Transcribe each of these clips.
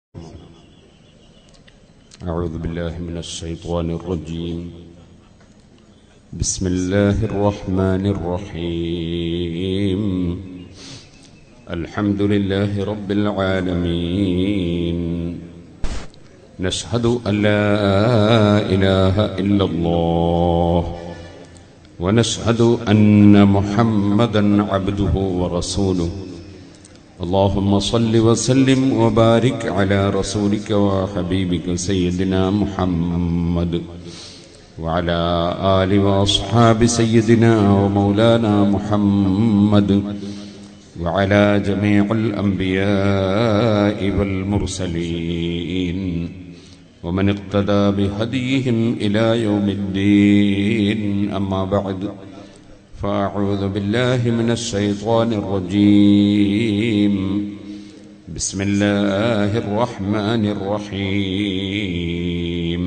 أعوذ بالله من الشيطان الرجيم بسم الله الرحمن الرحيم الحمد لله رب العالمين نشهد أن لا إله إلا الله ونشهد أن محمدا عبده ورسوله اللهم صل وسلم وبارك على رسولك وحبيبك سيدنا محمد وعلى آل وأصحاب سيدنا ومولانا محمد وعلى جميع الأنبياء والمرسلين ومن اقتدى بهديهم إلى يوم الدين أما بعد فأعوذ بالله من الشيطان الرجيم بسم الله الرحمن الرحيم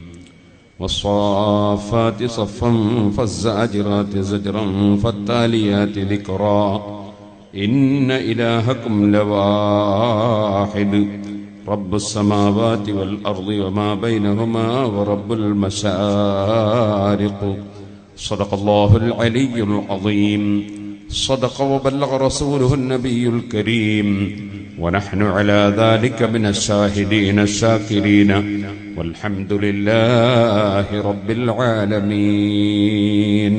والصافات صفا فالزاجرات زجرا فالتاليات ذكرا إن إلهكم لواحد رب السماوات والأرض وما بينهما ورب المشارق صدق الله العلي العظيم صدق وبلغ رسوله النبي الكريم ونحن على ذلك من الشاهدين الشاكرين والحمد لله رب العالمين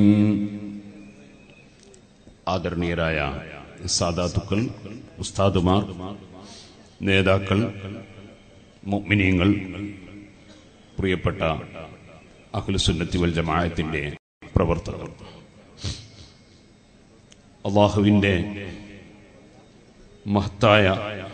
ആദരണീയരായ സാദാത്തുക്കൾ ഉസ്താദുമാർ നേതാക്കൾ മുഅ്മിനീങ്ങൾ പ്രിയപ്പെട്ട അഖിലുസുന്നത്തി വൽ ജമാഅത്തിന്റെ പ്രവർത്തകർ അള്ളാഹുവിൻ്റെ മഹത്തായ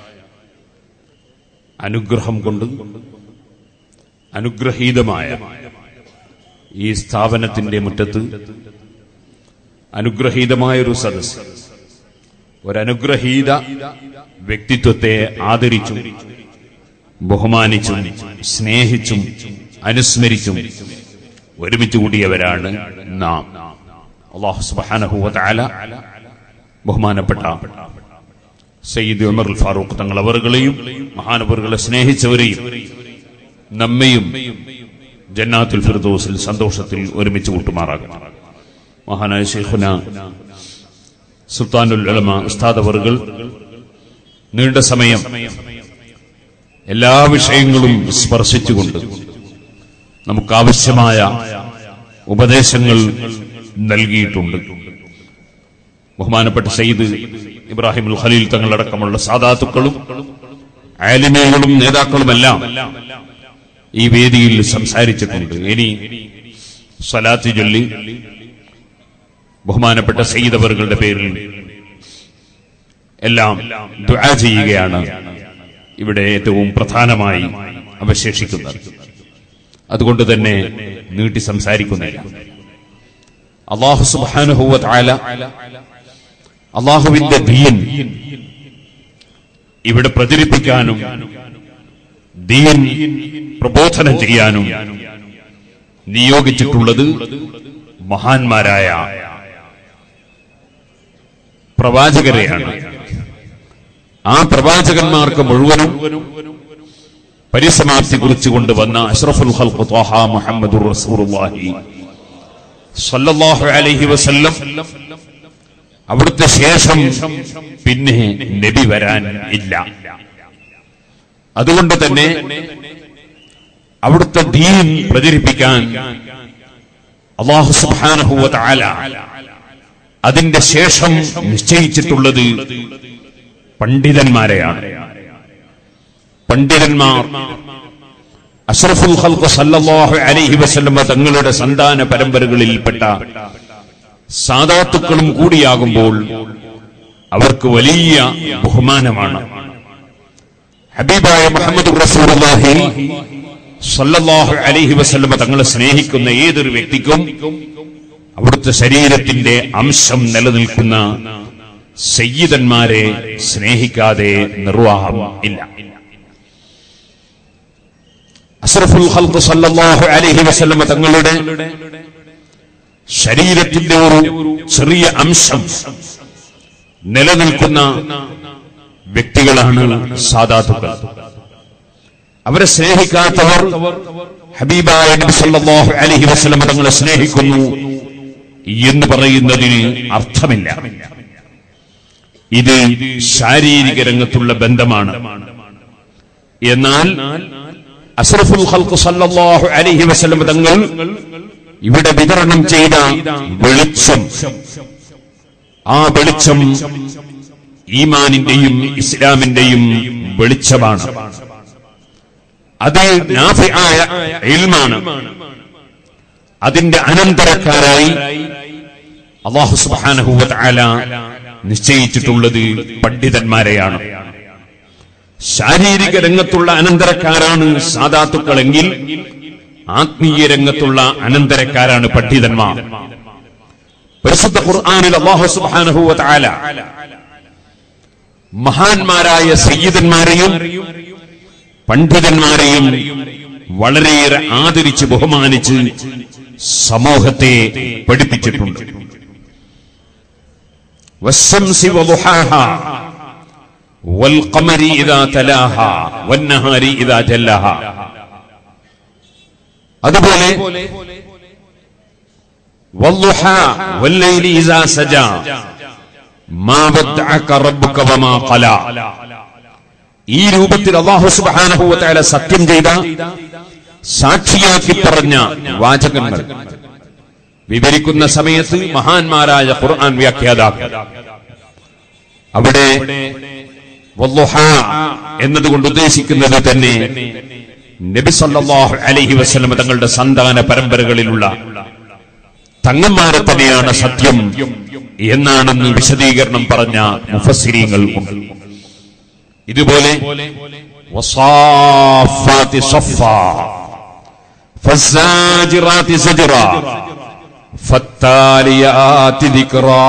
അനുഗ്രഹം കൊണ്ട് അനുഗ്രഹീതമായ ഈ സ്ഥാപനത്തിന്റെ മുറ്റത്ത് അനുഗ്രഹീതമായൊരു സദസ് ഒരനുഗ്രഹീത വ്യക്തിത്വത്തെ ആദരിച്ചും ബഹുമാനിച്ചും സ്നേഹിച്ചും അനുസ്മരിച്ചും ഒരുമിച്ച് കൂടിയവരാണ് നാം അള്ളാഹു സുബാനഹുല ബഹുമാനപ്പെട്ട സയ്യിദ് ഉമർ ഫാറൂഖ് തങ്ങൾ അവറുകളെയും മഹാനവറുകളെ സ്നേഹിച്ചവരെയും നമ്മയും ജന്നാത്തുൽ ഫിർദോസിൽ സന്തോഷത്തിൽ ഒരുമിച്ച് കൂട്ടുമാറാകണം മഹാനായ ഷെയ്ഖുന സുൽത്താനുൽ ഉലമ ഉസ്താദ് അവറുകൾ നീണ്ട സമയം എല്ലാ വിഷയങ്ങളും സ്പർശിച്ചുകൊണ്ട് നമുക്കാവശ്യമായ ഉപദേശങ്ങൾ നൽകിയിട്ടുണ്ട് ബഹുമാനപ്പെട്ട സയ്യിദ് ഇബ്രാഹിം ഉൽ ഖലീൽ തങ്ങളടക്കമുള്ള സാദാത്തുക്കളും ആലിമകളും നേതാക്കളുമെല്ലാം ഈ വേദിയിൽ സംസാരിച്ചിട്ടുണ്ട് ഇനി സലാത്ത് ചൊല്ലി ബഹുമാനപ്പെട്ട സയ്യിദ് അവറുകളുടെ പേരിൽ എല്ലാം ദുആ ചെയ്യുകയാണ് ഇവിടെ ഏറ്റവും പ്രധാനമായി അവശേഷിക്കുന്നത് അതുകൊണ്ട് തന്നെ നീട്ടി സംസാരിക്കുന്നില്ല അള്ളാഹു സുബാനുഹൂവ താല അള്ളാഹുവിന്റെ ദീൻ ഇവിടെ പ്രചരിപ്പിക്കാനും ദീൻ പ്രബോധനം ചെയ്യാനും നിയോഗിച്ചിട്ടുള്ളത് മഹാന്മാരായ പ്രവാചകരെയാണ് ആ പ്രവാചകന്മാർക്ക് മുഴുവനും പരിസമാപ്തി കുറിച്ചുകൊണ്ട് വന്ന അഷ്റഫുൽ ഖൽഖ് ത്വാഹ മുഹമ്മദുർ റസൂലുള്ളാഹി സല്ലല്ലാഹു അലൈഹി വസല്ലം അവിടുത്തെ ശേഷം പിന്നെ നബി വരാൻ ഇല്ല അതുകൊണ്ട് തന്നെ അവിടുത്തെ ദീൻ പ്രചരിപ്പിക്കാൻ അള്ളാഹു സുബ്ഹാനഹു വ തആല അതിന്റെ ശേഷം നിശ്ചയിച്ചിട്ടുള്ളത് പണ്ഡിതന്മാരെയാണ് പണ്ഡിതന്മാർ അഷ്റഫുൽ ഖൽഖ് സല്ലല്ലാഹു അലൈഹി വസല്ലം തങ്ങളുടെ സന്താന പരമ്പരകളിൽപ്പെട്ട സാദാത്തുക്കളും കൂടിയാകുമ്പോൾ അവർക്ക് വലിയ ബഹുമാനമാണ് ഹബീബായ മുഹമ്മദ് റസൂലുള്ളാഹി സല്ലല്ലാഹു അലൈഹി വസല്ലം തങ്ങളെ സ്നേഹിക്കുന്ന ഏതൊരു വ്യക്തിക്കും അവിടുത്തെ ശരീരത്തിന്റെ അംശം നിലനിൽക്കുന്ന സയ്യിദന്മാരെ സ്നേഹിക്കാതെ നിർവാഹം ഇല്ല അസ്രഫുൽ ഖൽഖ് സല്ലല്ലാഹു അലൈഹി വസല്ലം തങ്ങളുടെ ശരീരത്തിന്റെ ഒരു ചെറിയ അംശം നിലനിൽക്കുന്ന വ്യക്തികളാണ് സാധാതുക്കൾ അവരെ സ്നേഹിക്കാത്തവർ ഹബീബായ നബി സല്ലല്ലാഹു അലൈഹി വസല്ലം തങ്ങളെ സ്നേഹിക്കുന്നു എന്ന് പറയുന്നതിന് അർത്ഥമില്ല ഇത് ശാരീരിക രംഗത്തുള്ള ബന്ധമാണ് എന്നാൽ അസ്രഫുൽ ഖൽഖ് സല്ലല്ലാഹു അലൈഹി വസല്ലം തങ്ങൾ ഇവിടെ വിതരണം ചെയ്ത വെളിച്ചം ആ വെളിച്ചം ഈമാനിന്റെയും ഇസ്ലാമിന്റെയും വെളിച്ചമാണ് അത് നാഫിയായ ഇൽമാണ് അതിന്റെ അനന്തരക്കാരായി അള്ളാഹു സുബ്ഹാനഹു വ തആല നിശ്ചയിച്ചിട്ടുള്ളത് പണ്ഡിതന്മാരെയാണ് ശാരീരിക രംഗത്തുള്ള അനന്തരക്കാരാണ് സാധാത്തുക്കളെങ്കിൽ ആത്മീയ രംഗത്തുള്ള അനന്തരക്കാരാണ് പണ്ഡിതന്മാർ പരിശുദ്ധ ഖുർആനിൽ അള്ളാഹു സുബ്ഹാനഹു വ തആല മഹാന്മാരായ സയ്യിദന്മാരെയും പണ്ഡിതന്മാരെയും വളരെയേറെ ആദരിച്ച് ബഹുമാനിച്ച് സമൂഹത്തെ പഠിപ്പിച്ചിട്ടുണ്ട് والشمس وضحاها والقمر إذا تلاها والنهار إذا جلاها അതുപോലെ والضحى والليل إذا سجى ما ودعك ربك وما قلى ഈ രൂപത്തിൽ അള്ളാഹു സുബ്ഹാനഹു വ തആല സത്യം ചെയ്ത സാക്ഷിയാക്കി പറഞ്ഞ വാചകങ്ങൾ വിവരിക്കുന്ന സമയത്ത് മഹാന്മാരായ ഖുർആൻ വ്യാഖ്യാതാക്കൾ അവിടെ വല്ലുഹ എന്നതുകൊണ്ട് ഉദ്ദേശിക്കുന്നത് തന്നെ നബി സല്ലല്ലാഹു അലൈഹി വസല്ലം തങ്ങളുടെ സന്താന പരമ്പരകളിലുള്ള തങ്ങന്മാരെ തന്നെയാണ് സത്യം എന്നാണെന്ന് വിശദീകരണം പറഞ്ഞ മുഫസ്സിരീങ്ങൾ ഉണ്ട് ഇതുപോലെ വസാഫാത്തി സഫാ ഫസ്സാജിറാത്തി സജ്റാ فالتاليات ذكرا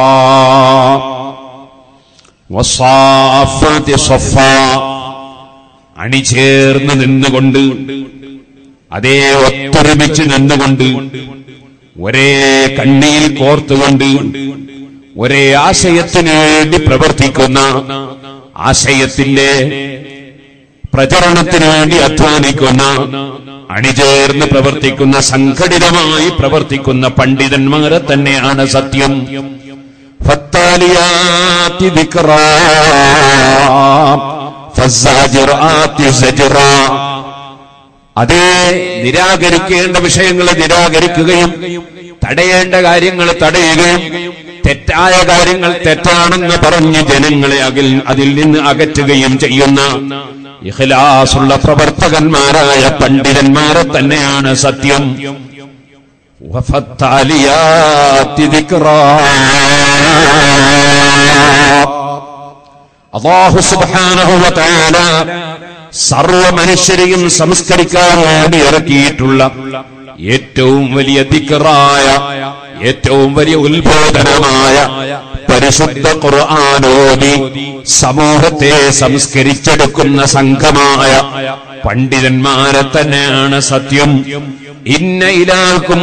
വസാഫാത്തി സഫാ അണിചേർന്ന് നിന്നുകൊണ്ട് അതേ ഒത്തൊരുമിച്ച് നിന്നുകൊണ്ട് ഒരേ കണ്ണിയിൽ കോർത്തുകൊണ്ട് ഒരേ ആശയത്തിന് വേണ്ടി പ്രവർത്തിക്കുന്ന ആശയത്തിന്റെ പ്രചരണത്തിന് വേണ്ടി അധ്വാനിക്കുന്ന അണിചേർന്ന് പ്രവർത്തിക്കുന്ന സംഘടിതമായി പ്രവർത്തിക്കുന്ന പണ്ഡിതന്മാരെ തന്നെയാണ് സത്യം ഫത്താലിയാത്തി ദിക്റാ, ഫസ്സാജിറാത്തി സജ്റാ. അതേ നിരാകരിക്കേണ്ട വിഷയങ്ങളെ നിരാകരിക്കുകയും തടയേണ്ട കാര്യങ്ങൾ തടയുകയും തെറ്റായ കാര്യങ്ങൾ തെറ്റാണെന്ന് പറഞ്ഞ് ജനങ്ങളെ അകിൽ അതിൽ നിന്ന് അകറ്റുകയും ചെയ്യുന്ന ഇഖ്ലാസുള്ള പ്രവർത്തകന്മാരായ പണ്ഡിതന്മാരെ തന്നെയാണ് സത്യം വഫത്താലിയാത്തി ദിക്റാ. അല്ലാഹു സുബ്ഹാനഹു വ തആല സർവ മനുഷ്യരെയും സംസ്കരിക്കാൻ വേണ്ടി ഇറക്കിയിട്ടുള്ള ഏറ്റവും വലിയ ദിക്റായ ഏറ്റവും വലിയ ഉത്ബോധനമായ പരിശുദ്ധ ഖുർആാനോദി സമൂഹത്തെ സംസ്കരിച്ചെടുക്കുന്ന സംഘമായ പണ്ഡിതന്മാരെ തന്നെയാണ് സത്യം ഇന്ന ഇലാക്കും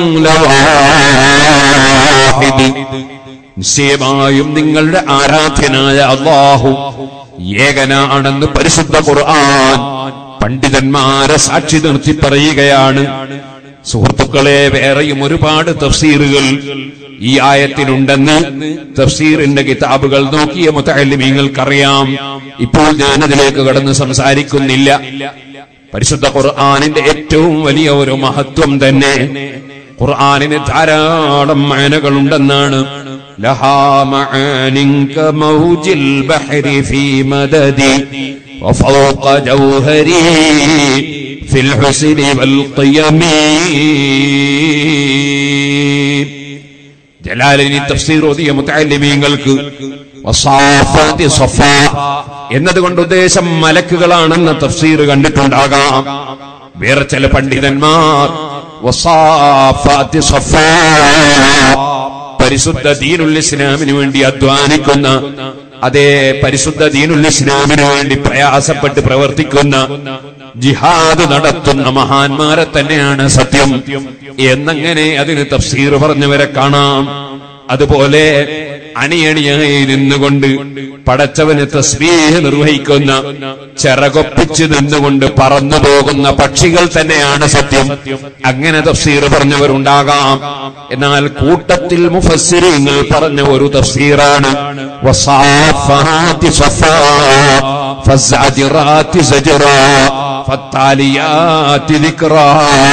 ലവാഹിദ് നിശ്ചയമായും നിങ്ങളുടെ ആരാധ്യനായ അള്ളാഹു ഏകനാണെന്ന് പരിശുദ്ധ ഖുർആൻ പണ്ഡിതന്മാരെ സാക്ഷി നിർത്തി പറയുകയാണ് സുഹൃത്തുക്കളെ വേറെയും ഒരുപാട് തഫ്സീറുകൾ ഈ ആയത്തിനുണ്ടെന്ന് തഫ്സീറിന്റെ കിതാബുകൾ നോക്കിയ മുത്തലിമീങ്ങൾക്കറിയാം ഇപ്പോൾ ഞാൻ അതിലേക്ക് കടന്ന് സംസാരിക്കുന്നില്ല പരിശുദ്ധ ഖുർആാനിന്റെ ഏറ്റവും വലിയ ഒരു മഹത്വം തന്നെ ഖുർആാനിന് ധാരാളം മാനകളുണ്ടെന്നാണ് ലഹാ മആനിൻ കമൗജിൽ ബഹരി ഫീ മദദി وفوق جوهري في الحسن والقيم ജലാലിനി തഫ്സീർ ഓതിയ മുത്തല്ലിമീങ്ങൾക്ക് വസാഫാത്തി സഫാ എന്നതുകൊണ്ട് ഉദ്ദേശം മലക്കുകളാണെന്ന തഫ്സീർ കണ്ടിട്ടുണ്ടാകാം വേറെ ചില പണ്ഡിതന്മാർ വസാഫാത്തി സഫാ പരിശുദ്ധ ദീനുൽ ഇസ്ലാമിന് വേണ്ടി അധ്വാനിക്കുന്ന അതേ പരിശുദ്ധ ദീനുൽ ഇസ്ലാമിന് വേണ്ടി പ്രയാസപ്പെട്ട് പ്രവർത്തിക്കുന്ന ജിഹാദ് നടത്തുന്ന മഹാന്മാരെ തന്നെയാണ് സത്യം എന്നങ്ങനെ അതിന് തഫ്സീർ പറഞ്ഞവരെ കാണാം അതുപോലെ അണിയണിയായി നിന്നുകൊണ്ട് പടച്ചവന് തസ്ബീഹ് നിർവഹിക്കുന്ന ചിറകൊപ്പിച്ച് നിന്നുകൊണ്ട് പറന്നു പോകുന്ന പക്ഷികൾ തന്നെയാണ് സത്യം അങ്ങനെ തഫ്സീർ പറഞ്ഞവരുണ്ടാകാം എന്നാൽ കൂട്ടത്തിൽ മുഫസ്സിരിങ്ങൾ പറഞ്ഞ ഒരു തഫ്സീറാണ് വസാഫാത്തി സഫാ فالزاجرات زجرا فالتاليات ذكرا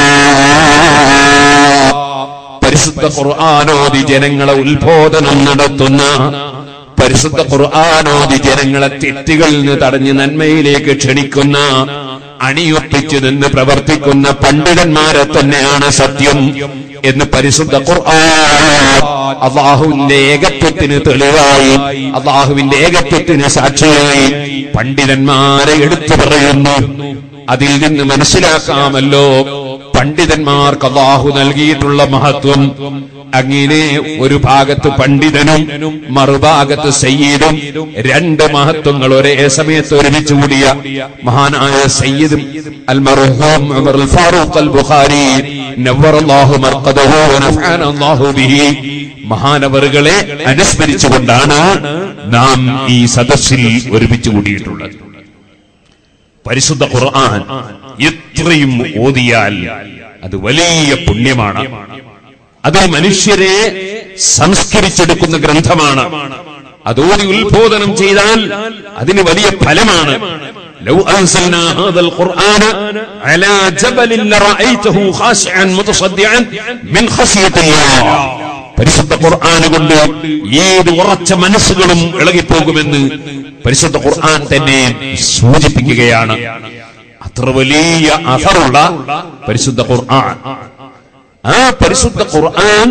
പരിശുദ്ധ ഖുർആാനോദി ജനങ്ങളെ ഉത്ബോധനം നടത്തുന്ന പരിശുദ്ധ ഖുർആാനോദി ജനങ്ങളെ തെറ്റുകളിൽ നിന്ന് തടഞ്ഞ് നന്മയിലേക്ക് ക്ഷണിക്കുന്ന അണിയൊപ്പിച്ചു നിന്ന് പ്രവർത്തിക്കുന്ന പണ്ഡിതന്മാരെ തന്നെയാണ് സത്യം എന്ന് പരിശുദ്ധ ഖുർആൻ അള്ളാഹുവിന്റെ ഏകത്വത്തിന് തെളിവായി അള്ളാഹുവിന്റെ ഏകത്വത്തിന് സാക്ഷിയായി പണ്ഡിതന്മാരെ എടുത്തു പറയുന്നു അതിൽ നിന്ന് മനസ്സിലാക്കാമല്ലോ പണ്ഡിതന്മാർക്ക് അള്ളാഹു നൽകിയിട്ടുള്ള മഹത്വം അങ്ങനെ ഒരു ഭാഗത്ത് പണ്ഡിതനും മറുഭാഗത്ത് സയ്യിദും രണ്ട് മഹത്വങ്ങൾ ഒരേ സമയത്ത് ഒരുമിച്ച് കൂടിയ മഹാനായ സയ്യിദും അൽ മർഹൂം ഉമർ അൽ ഫാറൂഖ് അൽ ബുഖാരി നവ്വറല്ലാഹു മർഖദഹു വനഫഅന അല്ലാഹു ബിഹി മഹാനവറുകളെ അനുസ്മരിച്ചുകൊണ്ടാണ് നാം ഈ സദസ്സിൽ ഒരുമിച്ച് കൂടിയിട്ടുള്ളത് പരിശുദ്ധ ഖുർആൻ എത്രയും ഓതിയാൽ അത് വലിയ പുണ്യമാണ് അത് മനുഷ്യരെ സംസ്കരിച്ചെടുക്കുന്ന ഗ്രന്ഥമാണ് അതോതി ഉത്ബോധനം ചെയ്താൽ അതിന് വലിയ ഫലമാണ് لو أنزلنا هذا القرآن على جبل لرأيته خاشعا متصدعا من خشية الله പരിശുദ്ധ ഖുർആൻ കൊണ്ട് ഏത് ഉറച്ച മനസ്സുകളും ഇളകിപ്പോകുമെന്ന് പരിശുദ്ധ ഖുർആൻ തന്നെ സൂചിപ്പിക്കുകയാണ് അത്ര വലിയ അഹറുള്ള പരിശുദ്ധ ഖുർആൻ ആ പരിശുദ്ധ ഖുർആൻ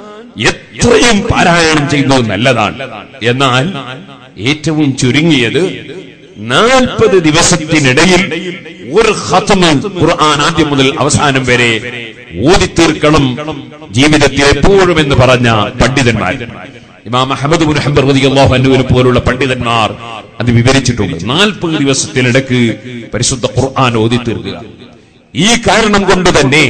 എത്രയും പാരായണം ചെയ്യുന്നത് നല്ലതാണ് എന്നാൽ ഏറ്റവും ചുരുങ്ങിയത് നാൽപ്പത് ദിവസത്തിനിടയിൽ ഒരു ഖത്മ് ഖുർആൻ ആദ്യം മുതൽ അവസാനം വരെ ഓതിത്തീർക്കണം ജീവിതത്തിൽ എപ്പോഴും എന്ന് പറഞ്ഞ പണ്ഡിതന്മാർ ഇമാം അഹമ്മദ് ബിൻ ഹംബർ റളിയല്ലാഹു അൻഹുവിനെ പോലുള്ള പണ്ഡിതന്മാർ അത് വിവരിച്ചിട്ടുണ്ട് നാൽപ്പത് ദിവസത്തിനിടക്ക് പരിശുദ്ധ ഖുർആൻ ഓതിത്തീർക്കുക ഈ കാരണം കൊണ്ട് തന്നെ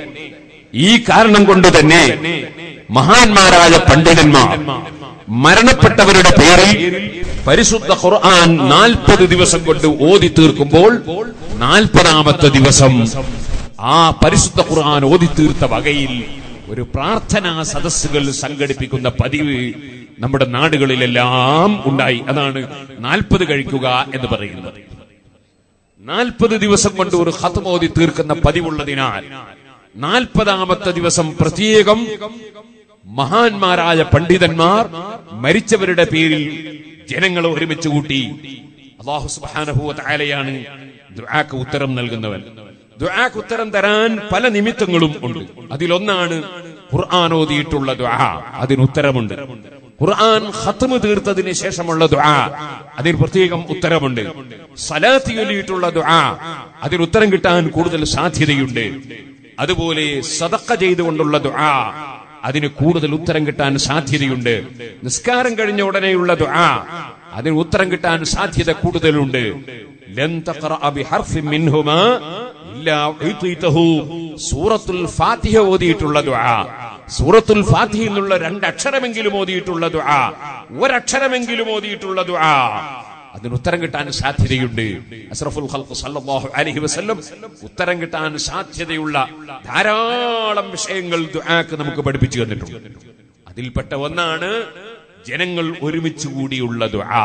ഈ കാരണം കൊണ്ട് തന്നെ മഹാന്മാരായ പണ്ഡിതന്മാർ മരണപ്പെട്ടവരുടെ പേരിൽ പരിശുദ്ധ ഖുർആൻ നാൽപ്പത് ദിവസം കൊണ്ട് ഓതി തീർക്കുമ്പോൾ നാൽപ്പതാമത്തെ ദിവസം ആ പരിശുദ്ധ ഖുർആൻ ഓതി തീർത്ത വകയിൽ ഒരു പ്രാർത്ഥനാ സദസ്സുകൾ സംഘടിപ്പിക്കുന്ന പതിവ് നമ്മുടെ നാടുകളിലെല്ലാം ഉണ്ടായി അതാണ് നാൽപ്പത് കഴിക്കുക എന്ന് പറയുന്നത് നാൽപ്പത് ദിവസം കൊണ്ട് ഒരു ഹത്മോതി തീർക്കുന്ന പതിവുള്ളതിനാൽ നാൽപ്പതാമത്തെ ദിവസം പ്രത്യേകം മഹാന്മാരായ പണ്ഡിതന്മാർ മരിച്ചവരുടെ പേരിൽ ജനങ്ങളെ ഒരുമിച്ച് കൂട്ടി അള്ളാഹു സുബാനഹുവലയാണ് ദുആക്ക് ഉത്തരം നൽകുന്നവൻ ദുആക്ക് ഉത്തരം തരാൻ പല നിമിത്തങ്ങളും ഉണ്ട് അതിലൊന്നാണ് ഖുർആൻ ഓതിയിട്ടുള്ള ദുആ അതിന് ഉത്തരമുണ്ട് ഖുർആൻ ഖത്മ് തീർത്തതിന് ശേഷമുള്ള ദുആ അതിന് പ്രത്യേകം ഉത്തരമുണ്ട് സലാത്തി ചൊല്ലിയിട്ടുള്ള ദുആ അതിന് ഉത്തരം കിട്ടാൻ കൂടുതൽ സാധ്യതയുണ്ട് അതുപോലെ സദക്ക ചെയ്തുകൊണ്ടുള്ള ദുആ അതിന് കൂടുതൽ ഉത്തരം കിട്ടാൻ സാധ്യതയുണ്ട് നിസ്കാരം കഴിഞ്ഞ ഉടനെയുള്ള ദുആ അതിന് ഉത്തരം കിട്ടാൻ സാധ്യത കൂടുതലുണ്ട് ലൻ തഖറഅ ബിഹർഫിൻ മിൻഹുമാ ഇല്ലാ ഉതീതഹു സൂറത്തുൽ ഫാത്തിഹ ഓതിയിട്ടുള്ള ദുആ സൂറത്തുൽ ഫാത്തിഹയിൽ നിന്നുള്ള രണ്ടക്ഷരമെങ്കിലും ഓതിയിട്ടുള്ള ദുആ ഒരക്ഷരമെങ്കിലും ഓതിയിട്ടുള്ള ദുആ അതിന് ഉത്തരം കിട്ടാൻ സാധ്യതയുണ്ട് അസ്രഫുൽ ഖൽഖ് സല്ലല്ലാഹു അലൈഹി വസല്ലം ഉത്തരം കിട്ടാൻ സാധ്യതയുള്ള ധാരാളം വിഷയങ്ങൾ ദുആക്ക് നമുക്ക് പഠിപ്പിച്ചു തന്നിട്ടുണ്ട് അതിൽപ്പെട്ട ഒന്നാണ് ജനങ്ങൾ ഒരുമിച്ച് കൂടിയുള്ള ദുആ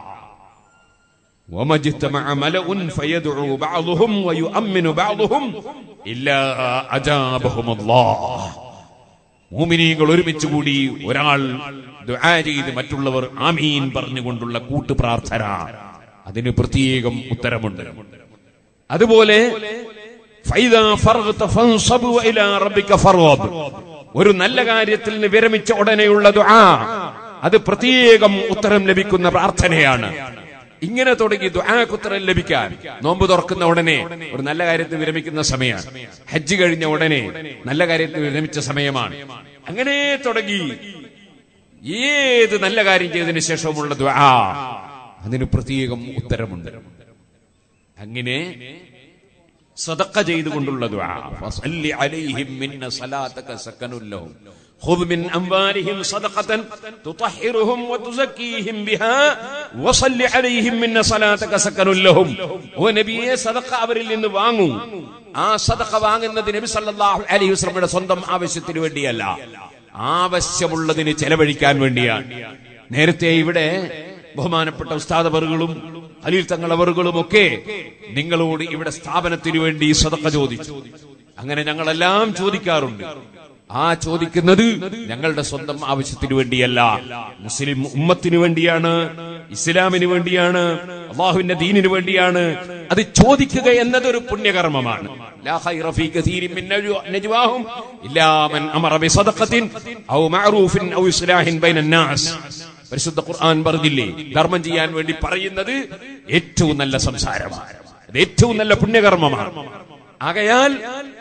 وما اجتمع ملأ فيدعو بعضهم ويؤمن بعضهم إلا أجابهم الله മൂമിനീങ്ങൾ ഒരുമിച്ച് കൂടി ഒരാൾ ദുആ ചെയ്ത് മറ്റുള്ളവർ ആമീൻ പറഞ്ഞുകൊണ്ടുള്ള കൂട്ടു പ്രാർത്ഥന അതിന് പ്രത്യേകം ഉത്തരമുണ്ട് അതുപോലെ ഫൈദാ ഫർഗ്ത ഫൻസബ് വഇലാ റബ്ബിക ഫർഗബ് ഒരു നല്ല കാര്യത്തിൽ നിന്ന് വിരമിച്ച ഉടനെയുള്ള ദുആ അത് പ്രത്യേകം ഉത്തരം ലഭിക്കുന്ന പ്രാർത്ഥനയാണ് ഇങ്ങനെ തുടങ്ങി ദുആക്ക് ഉത്തരം ലഭിക്കാൻ നോമ്പ് തുറക്കുന്ന ഉടനെ ഒരു നല്ല കാര്യത്തിൽ വിരമിക്കുന്ന സമയമാണ് ഹജ്ജ് കഴിഞ്ഞ ഉടനെ നല്ല കാര്യത്തിൽ വിരമിച്ച സമയമാണ് അങ്ങനെ തുടങ്ങി ഏത് നല്ല കാര്യം ചെയ്തതിനു ശേഷമുള്ള ദുആ അതിന് പ്രത്യേകം ഉത്തരമുണ്ട് അങ്ങനെ സദക്ക ചെയ്തുകൊണ്ടുള്ള ദുആ ഫസല്ലി അലൈഹിം മിന്ന സലാത്തക സക്കനുൽ ലഹും خذ من أموالهم صدقة تطهرهم وتزكيهم بها وصل عليهم من صلاتك سكن لهم ونبيه صدقة അവരിൽ നിന്ന് വാങ്ങൂ ആ സദഖ വാങ്ങുന്നത് നബി സല്ലല്ലാഹു അലൈഹി വസല്ലമയുടെ സ്വന്തം ആവശ്യത്തിന് വേണ്ടിയല്ല ആവശ്യമുള്ളതിന് ചെലവഴിക്കാൻ വേണ്ടിയാണ് നേരത്തെ ഇവിടെ ബഹുമാനപ്പെട്ട ഉസ്താദവറുകളും അലീൽ തങ്ങളവറുകളും ഒക്കെ നിങ്ങളോട് ഇവിടെ സ്ഥാപനത്തിന് വേണ്ടി സദക്ക ചോദിച്ചു അങ്ങനെ ഞങ്ങളെല്ലാം ചോദിക്കാറുണ്ട് ആ ചോദിക്കുന്നത് ഞങ്ങളുടെ സ്വന്തം ആവശ്യത്തിന് വേണ്ടിയല്ല മുസ്ലിം ഉമ്മത്തിന് വേണ്ടിയാണ് ഇസ്ലാമിന് വേണ്ടിയാണ് അള്ളാഹുവിന്റെ ദീനിന് വേണ്ടിയാണ് അത് ചോദിക്കുക എന്നതൊരു പുണ്യകർമ്മമാണ് ലാ ഖൈറ ഫീ കസീരിൻ മിൻ നജ്വ- നജ്വാഹും ഇല്ലാ മൻ അമറ ബിസദഖത്തിൻ ഔ മഅറൂഫിൻ ഔ ഇസ്ലാഹിൻ ബൈനൻ നാസ് പരിശുദ്ധ ഖുർആൻ പറഞ്ഞില്ലേ ധർമ്മം ചെയ്യാൻ വേണ്ടി പറയുന്നത് ഏറ്റവും നല്ല സംസാരമാണ് അത് ഏറ്റവും നല്ല പുണ്യകർമ്മമാണ് ആകയാൽ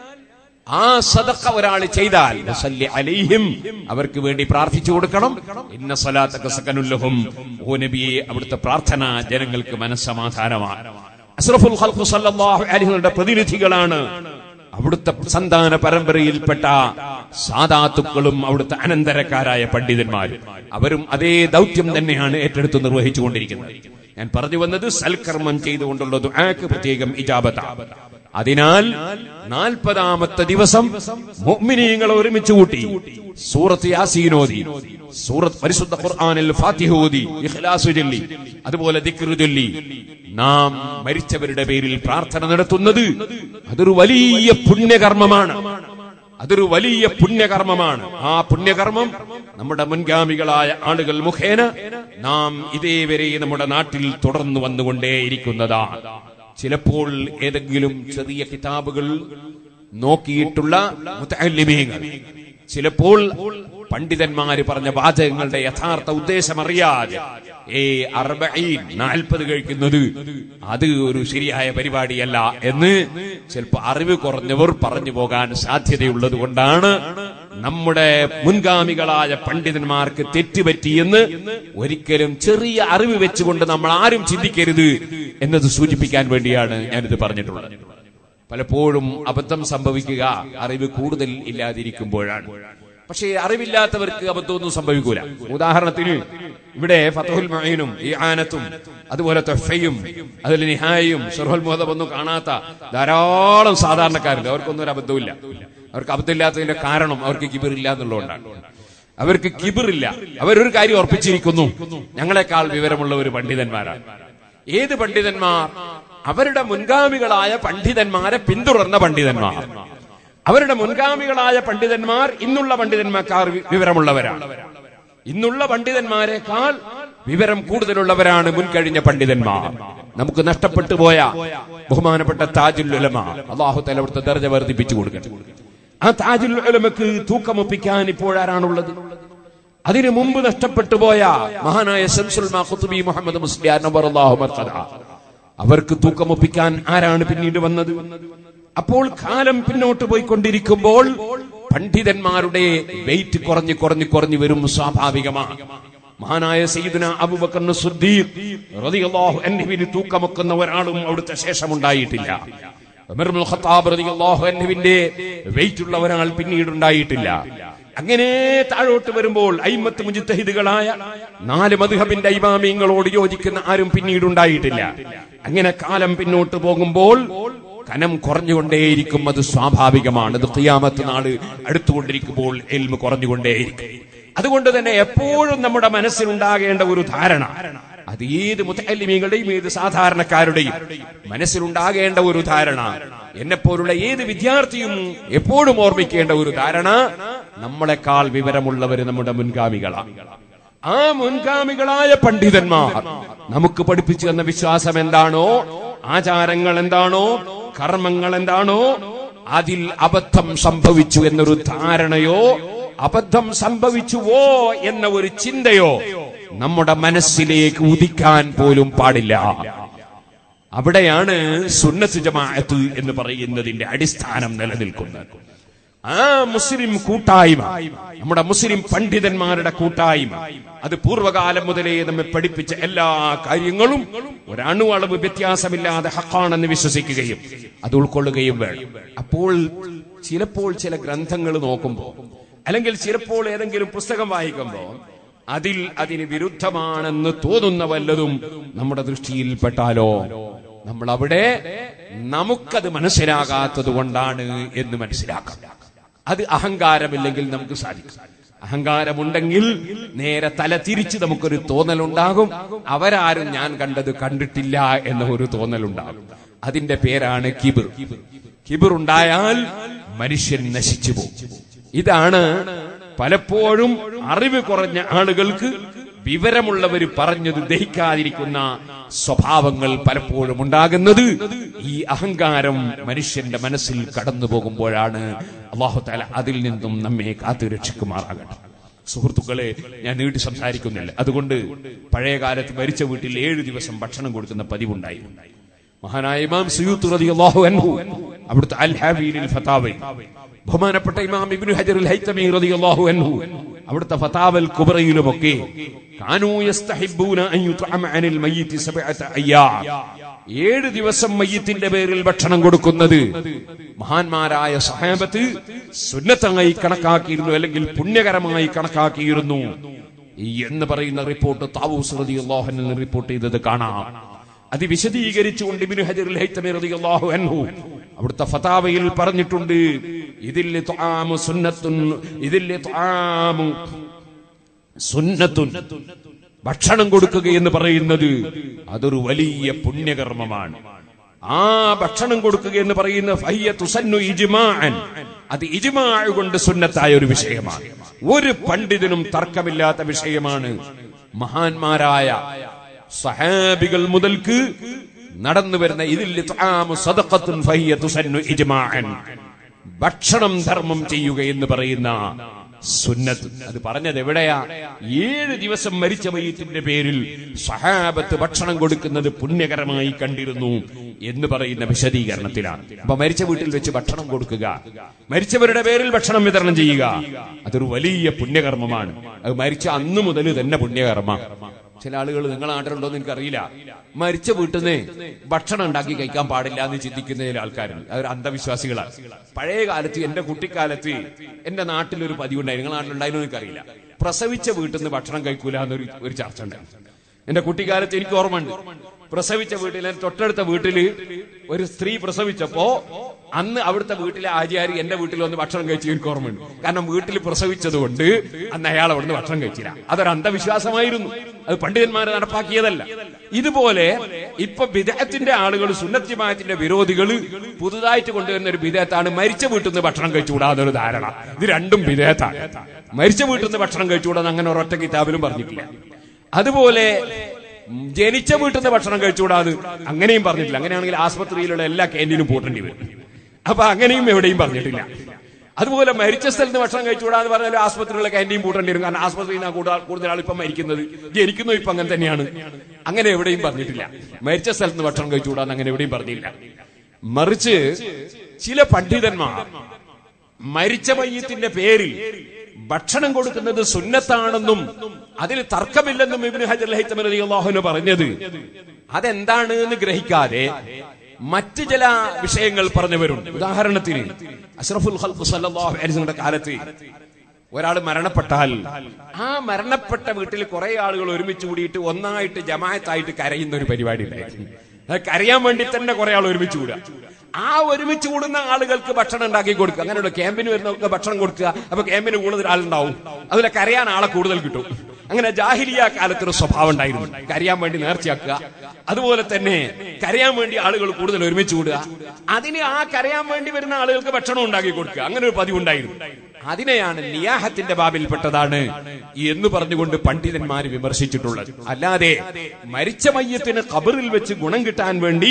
ആ സദക്ക ഒരാൾ ചെയ്താൽ വസല്ലി അലൈഹിം അവർക്ക് വേണ്ടി പ്രാർത്ഥിച്ചു കൊടുക്കണം ഇന്ന സലാത്തക സകനുല്ലഹും ഓ നബിയെ അവിടുത്തെ പ്രാർത്ഥന ജനങ്ങൾക്ക് മനസ്സമാധാനമാണ് അസ്റഫുൽ ഖൽഖ് സല്ലല്ലാഹു അലൈഹി വസല്ലമയുടെ പ്രതിനിധികളാണ് അവിടുത്തെ സന്താന പരമ്പരയിൽപ്പെട്ട സാദാത്തുക്കളും അവിടുത്തെ അനന്തരക്കാരായ പണ്ഡിതന്മാരും അവരും അതേ ദൗത്യം തന്നെയാണ് ഏറ്റെടുത്ത് നിർവഹിച്ചുകൊണ്ടിരിക്കുന്നത് ഞാൻ പറഞ്ഞു വന്നത് സൽക്കർമ്മം ചെയ്തുകൊണ്ടുള്ള ദുആക്ക് പ്രത്യേകം ഇജാബത്താണ് അതിനാൽ നാൽപ്പതാമത്തെ ദിവസം മുഅ്മിനീങ്ങളെ ഒരുമിച്ച് കൂട്ടി സൂറത്ത് യാസീനോദി സൂറത്ത് പരിശുദ്ധ ഖുർആനിൽ ഫാത്തിഹ ഓതി ഇഖ്ലാസ് ചൊല്ലി അതുപോലെ ദിക്ർ ചൊല്ലി നാം മരിച്ചവരുടെ പേരിൽ പ്രാർത്ഥന നടത്തുന്നത് അതൊരു വലിയ പുണ്യകർമ്മമാണ് അതൊരു വലിയ പുണ്യകർമ്മമാണ് ആ പുണ്യകർമ്മം നമ്മുടെ മുൻഗാമികളായ ആളുകൾ മുഖേന നാം ഇതേവരെ നമ്മുടെ നാട്ടിൽ തുടർന്നു വന്നുകൊണ്ടേയിരിക്കുന്നതാണ് ചിലപ്പോൾ ഏതെങ്കിലും ചെറിയ കിതാബുകൾ നോക്കിയിട്ടുള്ള മുത്തല്ലിമീങ്ങൾ ചിലപ്പോൾ പണ്ഡിതന്മാര് പറഞ്ഞ വാചകങ്ങളുടെ യഥാർത്ഥ ഉദ്ദേശം അറിയാതെ ഏ അർബഈൻ നാൽപ്പത് കഴിക്കുന്നത് അത് ഒരു ശരിയായ പരിപാടിയല്ല എന്ന് ചിലപ്പോ അറിവ് കുറഞ്ഞവർ പറഞ്ഞു പോകാൻ സാധ്യതയുള്ളത് കൊണ്ടാണ് നമ്മുടെ മുൻഗാമികളായ പണ്ഡിതന്മാർക്ക് തെറ്റുപറ്റിയെന്ന് ഒരിക്കലും ചെറിയ അറിവ് വെച്ചുകൊണ്ട് നമ്മൾ ആരും ചിന്തിക്കരുത് എന്നത് സൂചിപ്പിക്കാൻ വേണ്ടിയാണ് ഞാനിത് പറഞ്ഞിട്ടുള്ളത് പലപ്പോഴും അബദ്ധം സംഭവിക്കുക അറിവ് കൂടുതൽ ഇല്ലാതിരിക്കുമ്പോഴാണ് പക്ഷേ അറിവില്ലാത്തവർക്ക് അബദ്ധമൊന്നും സംഭവിക്കൂല ഉദാഹരണത്തിന് ഇവിടെ ഫതഹുൽ മൊയ്നും ഈ ആനത്തും അതുപോലെ തൊഫയും അതിൽ നിഹായും ഷെർഹുൽ മുഹദബ് ഒന്നും കാണാത്ത ധാരാളം സാധാരണക്കാരുണ്ട് അവർക്കൊന്നും ഒരു അബദ്ധമില്ല അവർക്ക് അബദ്ധമില്ലാത്തതിന്റെ കാരണം അവർക്ക് കിബിറില്ല എന്നുള്ളതുകൊണ്ടാണ് അവർക്ക് കിബിറില്ല അവരൊരു കാര്യം ഉറപ്പിച്ചിരിക്കുന്നു ഞങ്ങളെക്കാൾ വിവരമുള്ള ഒരു പണ്ഡിതന്മാരാണ് ഏത് പണ്ഡിതന്മാർ അവരുടെ മുൻഗാമികളായ പണ്ഡിതന്മാരെ പിന്തുടർന്ന പണ്ഡിതന്മാർ അവരുടെ മുൻഗാമികളായ പണ്ഡിതന്മാർ ഇന്നുള്ള പണ്ഡിതന്മാർക്കാർ വി- വിവരമുള്ളവരാണ് ഇന്നുള്ള പണ്ഡിതന്മാരെക്കാൾ വിവരം കൂടുതലുള്ളവരാണ് മുൻകഴിഞ്ഞ പണ്ഡിതന്മാർ നമുക്ക് നഷ്ടപ്പെട്ടു പോയ ബഹുമാനപ്പെട്ട താജുൽ ഉലമ അള്ളാഹു തല അവിടുത്തെ ദർജ വർദ്ധിപ്പിച്ചു കൊടുക്കട്ടെ ആ താജുൽ ഉലമക്ക് തൂക്കമൊപ്പിക്കാൻ ഇപ്പോഴാരാണുള്ളത് അതിനു മുമ്പ് നഷ്ടപ്പെട്ടു പോയ മഹാനായ ശംസുൽ മാ ഖുത്ബി മുഹമ്മദ് മുസ്ലിയാർ നബർ അല്ലാഹു മർഖദ. അവർക്ക് തൂക്കമൊപ്പിക്കാൻ ആരാണ് പിന്നീട് വന്നത് അപ്പോൾ കാലം പിന്നോട്ട് പോയിക്കൊണ്ടിരിക്കുമ്പോൾ പണ്ഡിതന്മാരുടെ വെയിറ്റ് കുറഞ്ഞു കുറഞ്ഞു കുറഞ്ഞു വരും സ്വാഭാവികമാണ് മഹാനായ സയ്യിദുന അബൂബക്കർ സിദ്ദീഖ് റളിയല്ലാഹു അൻഹുവിന് തൂക്കമൊക്കുന്ന ഒരാളും അവിടുത്തെ ശേഷം ഉണ്ടായിട്ടില്ല ഉമർ ഇബ്നുൽ ഖത്താബ് റളിയല്ലാഹു അൻഹുവിന്റെ വെയിറ്റ് ഉള്ള ഒരാൾ പിന്നീട് ഉണ്ടായിട്ടില്ല അങ്ങനെ താഴോട്ട് വരുമ്പോൾ അയിമത്ത് മുജിത്തഹിദുകളായ നാല് മധുഹബിന്റെ ഇമാമിങ്ങളോട് യോജിക്കുന്ന ആരും പിന്നീട് ഉണ്ടായിട്ടില്ല അങ്ങനെ കാലം പിന്നോട്ട് പോകുമ്പോൾ കനം കുറഞ്ഞുകൊണ്ടേയിരിക്കും അത് സ്വാഭാവികമാണ് ഇത് ഖിയാമത്ത് നാട് അടുത്തുകൊണ്ടിരിക്കുമ്പോൾ എൽമ് കുറഞ്ഞുകൊണ്ടേയിരിക്കും അതുകൊണ്ട് തന്നെ എപ്പോഴും നമ്മുടെ മനസ്സിലുണ്ടാകേണ്ട ഒരു ധാരണ അത് ഏത് മുത്തല്ലിമീങ്ങളുടെയും ഏത് സാധാരണക്കാരുടെയും മനസ്സിലുണ്ടാകേണ്ട ഒരു ധാരണ എന്നെപ്പോലുള്ള ഏത് വിദ്യാർത്ഥിയും എപ്പോഴും ഓർമ്മിക്കേണ്ട ഒരു ധാരണ നമ്മളെക്കാൾ വിവരമുള്ളവര് നമ്മുടെ മുൻഗാമികളാണ് ആ മുൻഗാമികളായ പണ്ഡിതന്മാർ നമുക്ക് പഠിപ്പിച്ചു തന്ന വിശ്വാസം എന്താണോ ആചാരങ്ങൾ എന്താണോ കർമ്മങ്ങൾ എന്താണോ അതിൽ അബദ്ധം സംഭവിച്ചു എന്നൊരു ധാരണയോ അബദ്ധം സംഭവിച്ചുവോ എന്ന ഒരു ചിന്തയോ നമ്മുടെ മനസ്സിലേക്ക് ഉദിക്കാൻ പോലും പാടില്ല അവിടെയാണ് സുന്നത്ത് ജമാഅത്ത് എന്ന് പറയുന്നതിന്റെ അടിസ്ഥാനം നിലനിൽക്കുന്നത് ആ മുസ്ലിം കൂട്ടായ്മ നമ്മുടെ മുസ്ലിം പണ്ഡിതന്മാരുടെ കൂട്ടായ്മ അത് പൂർവ്വകാലം മുതലേ നമ്മെ പഠിപ്പിച്ച എല്ലാ കാര്യങ്ങളും ഒരണു അളവ് വ്യത്യാസമില്ലാതെ ഹക്കാണെന്ന് വിശ്വസിക്കുകയും അത് ഉൾക്കൊള്ളുകയും വേണം അപ്പോൾ ചിലപ്പോൾ ചില ഗ്രന്ഥങ്ങൾ നോക്കുമ്പോൾ അല്ലെങ്കിൽ ചിലപ്പോൾ ഏതെങ്കിലും പുസ്തകം വായിക്കുമ്പോൾ അതിൽ അതിന് വിരുദ്ധമാണെന്ന് തോന്നുന്ന വല്ലതും നമ്മുടെ ദൃഷ്ടിയിൽപ്പെട്ടാലോ നമ്മൾ അവിടെ നമുക്കത് മനസ്സിലാകാത്തത് കൊണ്ടാണ് എന്ന് മനസ്സിലാക്കാം അത് അഹങ്കാരമില്ലെങ്കിൽ നമുക്ക് സാധിക്കും അഹങ്കാരമുണ്ടെങ്കിൽ നേരെ തല തിരിച്ച് നമുക്കൊരു തോന്നലുണ്ടാകും അവരാരും ഞാൻ കണ്ടത് കണ്ടിട്ടില്ല എന്ന ഒരു തോന്നലുണ്ടാകും അതിന്റെ പേരാണ് കിബിർ കിബിർ ഉണ്ടായാൽ മനുഷ്യൻ നശിച്ചു പോകും ഇതാണ് പലപ്പോഴും അറിവ് കുറഞ്ഞ ആളുകൾക്ക് വിവരമുള്ളവർ പറഞ്ഞത് ദഹിക്കാതിരിക്കുന്ന സ്വഭാവങ്ങൾ പലപ്പോഴും ഉണ്ടാകുന്നത് ഈ അഹങ്കാരം മനുഷ്യന്റെ മനസ്സിൽ കടന്നു പോകുമ്പോഴാണ് അള്ളാഹുത്താല അതിൽ നിന്നും നമ്മെ കാത്തു രക്ഷിക്കുമാറാകട്ടെ സുഹൃത്തുക്കളെ ഞാൻ നീട്ടി സംസാരിക്കുന്നില്ല അതുകൊണ്ട് പഴയ കാലത്ത് മരിച്ച വീട്ടിൽ ഏഴു ദിവസം ഭക്ഷണം കൊടുക്കുന്ന പതിവുണ്ടായി മഹാനായ ഇമാം സുയൂത്ത് റളിയല്ലാഹു അൻഹു അവിടുത്തെ അൽ ഹാബീലിൽ ഫതാവയിൽ ബഹുമാനപ്പെട്ട ഇമാം ഇബ്നു ഹജർ അൽ ഹൈതമി റളിയല്ലാഹു അൻഹു അവിടുത്തെ ഫതാവൽ കുബറയിലുമൊക്കെ കാനൂ യസ്തഹിബ്ബൂന അൻ യുത്അമ അനിൽ മയ്യിത്തി സബഅത അയ്യാം ഏഴ് ദിവസം മയ്യത്തിന്റെ പേരിൽ ഭക്ഷണം കൊടുക്കുന്നത് മഹാന്മാരായ സഹാബത്ത് സുന്നത്തമായി കണക്കാക്കിയിരുന്നു അല്ലെങ്കിൽ പുണ്യകരമായി കണക്കാക്കിയിരുന്നു എന്ന് പറയുന്ന റിപ്പോർട്ട് താവൂസ് റളിയല്ലാഹു അൻഹു റിപ്പോർട്ട് ചെയ്തത് കാണാം അത് വിശദീകരിച്ചുകൊണ്ട് ഇബ്നു ഹജർ അൽ ഹൈതമി റളിയല്ലാഹു അൻഹു അവിടുത്തെ ഫതാവയിൽ പറഞ്ഞിട്ടുണ്ട് ഇതിൽ തുആമു സുന്നത്തുൻ ഇതിൽ തുആമു സുന്നത്തുൻ ഭക്ഷണം കൊടുക്കുക എന്ന് പറയുന്നത് അതൊരു വലിയ പുണ്യകർമ്മമാണ് ആ ഭക്ഷണം കൊടുക്കുക എന്ന് പറയുന്ന ഫയ്യ തുസന്നു ഇജ്മാഅൻ അത് ഇജ്മാ കൊണ്ട് സുന്നത്തായ ഒരു വിഷയമാണ് ഒരു പണ്ഡിതനും തർക്കമില്ലാത്ത വിഷയമാണ് മഹാന്മാരായ സഹാബികൾ മുതൽക്ക് നടന്നു വരുന്ന ഇതിൽ തുആമു സദഖത്തുൻ ഫഹിയ തുസന്നു ഇജ്മാഅൻ ഭക്ഷണം ധർമ്മം ചെയ്യുക എന്ന് പറയുന്ന സുന്നത്ത് അത് പറഞ്ഞത് എവിടെയാ ഏഴ് ദിവസം മരിച്ച മയ്യത്തിന്റെ പേരിൽ സഹാബത്ത് ഭക്ഷണം കൊടുക്കുന്നത് പുണ്യകരമായി കണ്ടിരുന്നു എന്ന് പറയുന്ന വിശദീകരണത്തിലാണ് അപ്പൊ മരിച്ച വീട്ടിൽ വെച്ച് ഭക്ഷണം കൊടുക്കുക മരിച്ചവരുടെ പേരിൽ ഭക്ഷണം വിതരണം ചെയ്യുക അതൊരു വലിയ പുണ്യകർമ്മമാണ് അത് മരിച്ച അന്ന് മുതൽ തന്നെ പുണ്യകർമ്മ ചില ആളുകൾ നിങ്ങളെ നാട്ടിലുണ്ടോ എന്ന് എനിക്കറിയില്ല മരിച്ച വീട്ടിൽ നിന്ന് ഭക്ഷണം ഉണ്ടാക്കി കഴിക്കാൻ പാടില്ല എന്ന് ചിന്തിക്കുന്ന ചില ആൾക്കാരുണ്ട് അവർ അന്ധവിശ്വാസികളാണ് പഴയ കാലത്ത് എന്റെ കുട്ടിക്കാലത്ത് എന്റെ നാട്ടിലൊരു പതിവുണ്ടായി നിങ്ങളുടെ നാട്ടിലുണ്ടായിരുന്നു എനിക്കറിയില്ല പ്രസവിച്ച വീട്ടിൽ നിന്ന് ഭക്ഷണം കഴിക്കൂല എന്നൊരു ഒരു ചർച്ച ഉണ്ടായിരുന്നു എന്റെ കുട്ടിക്കാലത്ത് എനിക്ക് ഓർമ്മയുണ്ട് പ്രസവിച്ച വീട്ടിൽ എന്റെ തൊട്ടടുത്ത വീട്ടില് ഒരു സ്ത്രീ പ്രസവിച്ചപ്പോ അന്ന് അവിടുത്തെ വീട്ടിലെ ആചാരി എന്റെ വീട്ടിൽ വന്ന് ഭക്ഷണം കഴിച്ചു എനിക്ക് ഓർമ്മയുണ്ട് കാരണം വീട്ടിൽ പ്രസവിച്ചത് കൊണ്ട് അന്ന് അയാൾ അവിടുന്ന് ഭക്ഷണം കഴിച്ചില്ല അതൊരു അന്ധവിശ്വാസമായിരുന്നു അത് പണ്ഡിതന്മാരെ നടപ്പാക്കിയതല്ല ഇതുപോലെ ഇപ്പൊ വിദേഹത്തിന്റെ ആളുകൾ സുന്നത്തിമായത്തിന്റെ വിരോധികൾ പുതുതായിട്ട് കൊണ്ടുവരുന്ന ഒരു വിദേഹത്താണ് മരിച്ച വീട്ടിൽ നിന്ന് ഭക്ഷണം കഴിച്ചുകൂടാതെ ഒരു ധാരണ ഇത് രണ്ടും വിദേഹത്താണ് മരിച്ച വീട്ടിൽ നിന്ന് ഭക്ഷണം കഴിച്ചുകൂടാന്ന് അങ്ങനെ ഒരൊറ്റ കിതാബിലും പറഞ്ഞിട്ടില്ല അതുപോലെ ജനിച്ച വീട്ടിൽ നിന്ന് ഭക്ഷണം കഴിച്ചുകൂടാതെ അങ്ങനെയും പറഞ്ഞിട്ടില്ല അങ്ങനെയാണെങ്കിൽ ആസ്പത്രിയിലുള്ള എല്ലാ ക്യാൻറ്റീനും പൂട്ടേണ്ടി വരും അപ്പൊ അങ്ങനെയും എവിടെയും പറഞ്ഞിട്ടില്ല അതുപോലെ മരിച്ച സ്ഥലത്ത് നിന്ന് ഭക്ഷണം കഴിച്ചുകൂടാന്ന് പറഞ്ഞാൽ ആസ്പത്രിയിലുള്ള ക്യാൻറ്റീൻ പൂട്ടേണ്ടി വരും കാരണം ആസ്പത്രിയിൽ നിന്നാണ് കൂടുതൽ കൂടുതൽ ആൾ ഇപ്പം മരിക്കുന്നത് ജനിക്കുന്നു ഇപ്പൊ അങ്ങനെ തന്നെയാണ് അങ്ങനെ എവിടെയും പറഞ്ഞിട്ടില്ല മരിച്ച സ്ഥലത്ത് നിന്ന് ഭക്ഷണം കഴിച്ചുകൂടാന്ന് അങ്ങനെ എവിടെയും പറഞ്ഞില്ല മറിച്ച് ചില പണ്ഡിതന്മാർ മരിച്ച മയ്യത്തിന്റെ പേരിൽ ഭക്ഷണം കൊടുക്കുന്നത് സുന്നത്താണെന്നും അതിൽ തർക്കമില്ലെന്നും ഇബ്നു ഹജർ ഹൈത്തമി റളിയല്ലാഹുവിന് പറഞ്ഞത് അതെന്താണ് എന്ന് ഗ്രഹിക്കാതെ മറ്റ് ചില വിഷയങ്ങൾ പറഞ്ഞവരുണ്ട് ഉദാഹരണത്തിന് അഷ്റഫുൽ ഖൽഖ് സല്ലല്ലാഹു അലൈഹി വസല്ലമയുടെ കാലത്ത് ഒരാൾ മരണപ്പെട്ടാൽ ആ മരണപ്പെട്ട വീട്ടിൽ കുറെ ആളുകൾ ഒരുമിച്ച് കൂടിയിട്ട് ഒന്നായിട്ട് ജമായത്തായിട്ട് കരയുന്ന ഒരു പരിപാടി ഉണ്ടായിരുന്നു അത് കരയാൻ വേണ്ടി തന്നെ കുറെ ആൾ ഒരുമിച്ച് കൂടുക ആ ഒരുമിച്ച് കൂടുന്ന ആളുകൾക്ക് ഭക്ഷണം ഉണ്ടാക്കി കൊടുക്കുക അങ്ങനെയുള്ള ക്യാമ്പിന് വരുന്നവർക്ക് ഭക്ഷണം കൊടുക്കുക അപ്പൊ ക്യാമ്പിന് കൂടുതൽ ആളുണ്ടാവും അതിലെ കരയാൻ ആളെ കൂടുതൽ കിട്ടും അങ്ങനെ ജാഹിലിയ കാലത്തൊരു സ്വഭാവം ഉണ്ടായിരുന്നു കരയാൻ വേണ്ടി നേർച്ചയാക്കുക അതുപോലെ തന്നെ കരയാൻ വേണ്ടി ആളുകൾ കൂടുതൽ ഒരുമിച്ച് കൂടുക അതിന് ആ കരയാൻ വേണ്ടി വരുന്ന ആളുകൾക്ക് ഭക്ഷണം ഉണ്ടാക്കി കൊടുക്കുക അങ്ങനെ ഒരു പതിവുണ്ടായിരുന്നു അതിനെയാണ് നിയാഹത്തിന്റെ ബാബിൽപ്പെട്ടതാണ് എന്ന് പറഞ്ഞുകൊണ്ട് പണ്ഡിതന്മാർ വിമർശിച്ചിട്ടുള്ളത് അല്ലാതെ മരിച്ച മയ്യത്തിന് ഖബറിൽ വെച്ച് ഗുണം കിട്ടാൻ വേണ്ടി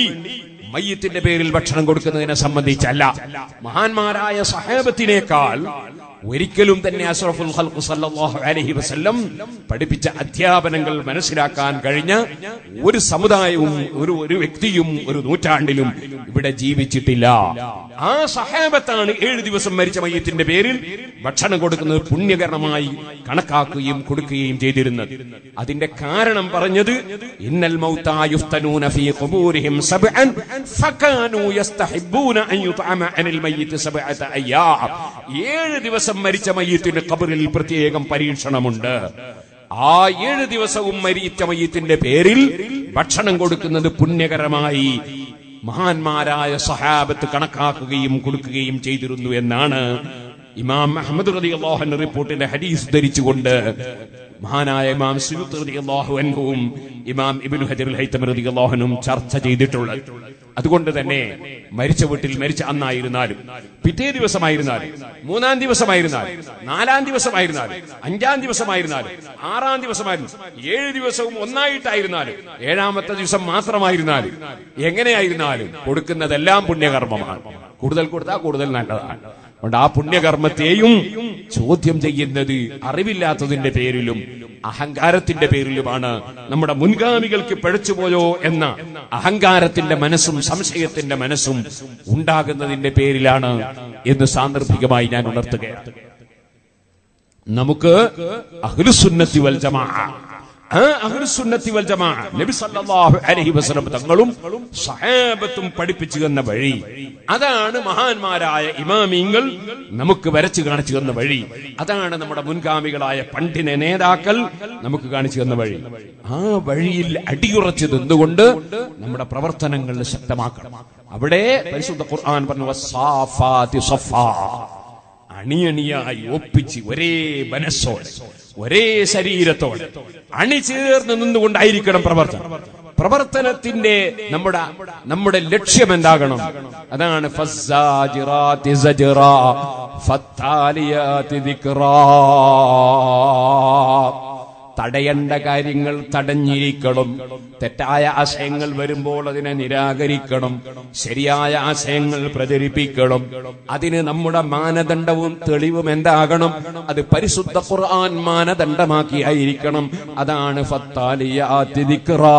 മയ്യത്തിന്റെ പേരിൽ ഭക്ഷണം കൊടുക്കുന്നതിനെ സംബന്ധിച്ചല്ല മഹാന്മാരായ സഹാബത്തിനേക്കാൾ ഒരിക്കലും തന്നെ അഷ്റഫുൽ ഖൽഖ് സല്ലല്ലാഹു അലൈഹി വസല്ലം പഠിപ്പിച്ച അധ്യാപനങ്ങൾ മനസ്സിലാക്കാൻ കഴിഞ്ഞ ഒരു സമുദായവും ഒരു ഒരു വ്യക്തിയും ഒരു നൂറ്റാണ്ടിലും ഇവിടെ ജീവിച്ചിട്ടില്ല ആ സഹാബത്താണ് ഏഴ് ദിവസം മരിച്ച മയ്യത്തിന്റെ പേരിൽ ഭക്ഷണം കൊടുക്കുന്നത് പുണ്യകരണമായി കണക്കാക്കുകയും കൊടുക്കുകയും ചെയ്തിരുന്നത് അതിന്റെ കാരണം പറഞ്ഞത് ഇന്നൽ മൗതാ യുഫ്തനൂന ഫീ ഖുബൂരിഹിം സബ്അൻ ഫകാനൂ യസ്തഹിബ്ബൂന അൻ യുത്അമ അനിൽ മയ്യിത്ത് സബ്അത അയ്യാം ഏഴ് ദിവസം മരിച്ച മയ്യത്തിന് ഖബറിൽ പ്രത്യേകം പരീക്ഷണമുണ്ട് ആ ഏഴ് ദിവസവും മരിച്ച മയ്യത്തിന്റെ പേരിൽ ഭക്ഷണം കൊടുക്കുന്നത് പുണ്യകരമായി മഹാന്മാരായ സഹാബത്ത് കണക്കാക്കുകയും കൊടുക്കുകയും ചെയ്തിരുന്നു എന്നാണ് ഇമാം അഹമ്മദ് റതി അള്ളാഹുൻ റിപ്പോർട്ടിന്റെ ഹദീസ് ധരിച്ചുകൊണ്ട് മഹാനായ ഇമാം സുയൂത്ത് റതി അള്ളാഹു അൻഹുവും ഇമാം ഇബ്നു ഹജർ ഹൈത്തം റതി അള്ളാഹുനും ചർച്ച ചെയ്തിട്ടുള്ളത് അതുകൊണ്ട് തന്നെ മരിച്ച വീട്ടിൽ മരിച്ച അന്നായിരുന്നാലും പിറ്റേ ദിവസമായിരുന്നാലും മൂന്നാം ദിവസമായിരുന്നാലും നാലാം ദിവസമായിരുന്നാലും അഞ്ചാം ദിവസമായിരുന്നാലും ആറാം ദിവസമായിരുന്നു ഏഴ് ദിവസവും ഒന്നായിട്ടായിരുന്നാലും ഏഴാമത്തെ ദിവസം മാത്രമായിരുന്നാലും എങ്ങനെയായിരുന്നാലും കൊടുക്കുന്നതെല്ലാം പുണ്യകർമ്മമാണ് കൂടുതൽ കൊടുത്താൽ കൂടുതൽ നല്ലതാണ് അതുകൊണ്ട് ആ പുണ്യകർമ്മത്തെയും ചോദ്യം ചെയ്യുന്നത് അറിവില്ലാത്തതിന്റെ പേരിലും അഹങ്കാരത്തിന്റെ പേരിലുമാണ് നമ്മുടെ മുൻഗാമികൾക്ക് പഴച്ചുപോയോ എന്ന അഹങ്കാരത്തിന്റെ മനസ്സും സംശയത്തിന്റെ മനസ്സും ഉണ്ടാകുന്നതിന്റെ പേരിലാണ് എന്ന് സാന്ദർഭികമായി ഞാൻ ഉണർത്തുകയാണ് നമുക്ക് അഹ്ലുസുന്നത്തി വൽ ജമാ ആ അഹ്ലുസുന്നത്തി വൽ ജമാ നബി സല്ലല്ലാഹു അലൈഹി വസല്ലം തങ്ങളും സഹാബത്തും പഠിപ്പിച്ചു തന്ന വഴി അതാണ് മഹാന്മാരായ ഇമാമിങ്ങൾ നമുക്ക് വരച്ചു കാണിച്ചു തന്ന വഴി അതാണ് നമ്മുടെ മുൻഗാമികളായ പണ്ഡിന നേതാക്കൾ നമുക്ക് കാണിച്ചു തന്ന വഴി ആ വഴിയിൽ അടിയുറച്ചു നിന്നുകൊണ്ട് നമ്മുടെ പ്രവർത്തനങ്ങൾ ശക്തമാക്കണം അവിടെ പരിശുദ്ധ ഖുർആൻ പറഞ്ഞു വസ്സാഫാത്തി സഫാ അണിയണിയായി ഒപ്പിച്ച് ഒരേ മനസ്സോടെ ഒരേ ശരീരത്തോടെ അണിചേർന്ന് നിന്നുകൊണ്ടായിരിക്കണം പ്രവർത്തനം പ്രവർത്തനത്തിന്റെ നമ്മുടെ നമ്മുടെ ലക്ഷ്യം എന്താകണം അതാണ് ഫസ്സാജിറാത്തി സജ്റാ, ഫത്താലിയാത്തി ദിക്റാ. തടയേണ്ട കാര്യങ്ങൾ തടഞ്ഞിരിക്കണം തെറ്റായ ആശയങ്ങൾ വരുമ്പോൾ അതിനെ നിരാകരിക്കണം ശരിയായ ആശയങ്ങൾ പ്രചരിപ്പിക്കണം അതിന് നമ്മുടെ മാനദണ്ഡവും തെളിവും എന്താകണം അത് പരിശുദ്ധ ഖുർആൻ മാനദണ്ഡമാക്കി ആയിരിക്കണം അതാണ് ഫത്താലിയാത്തി ദിക്റാ.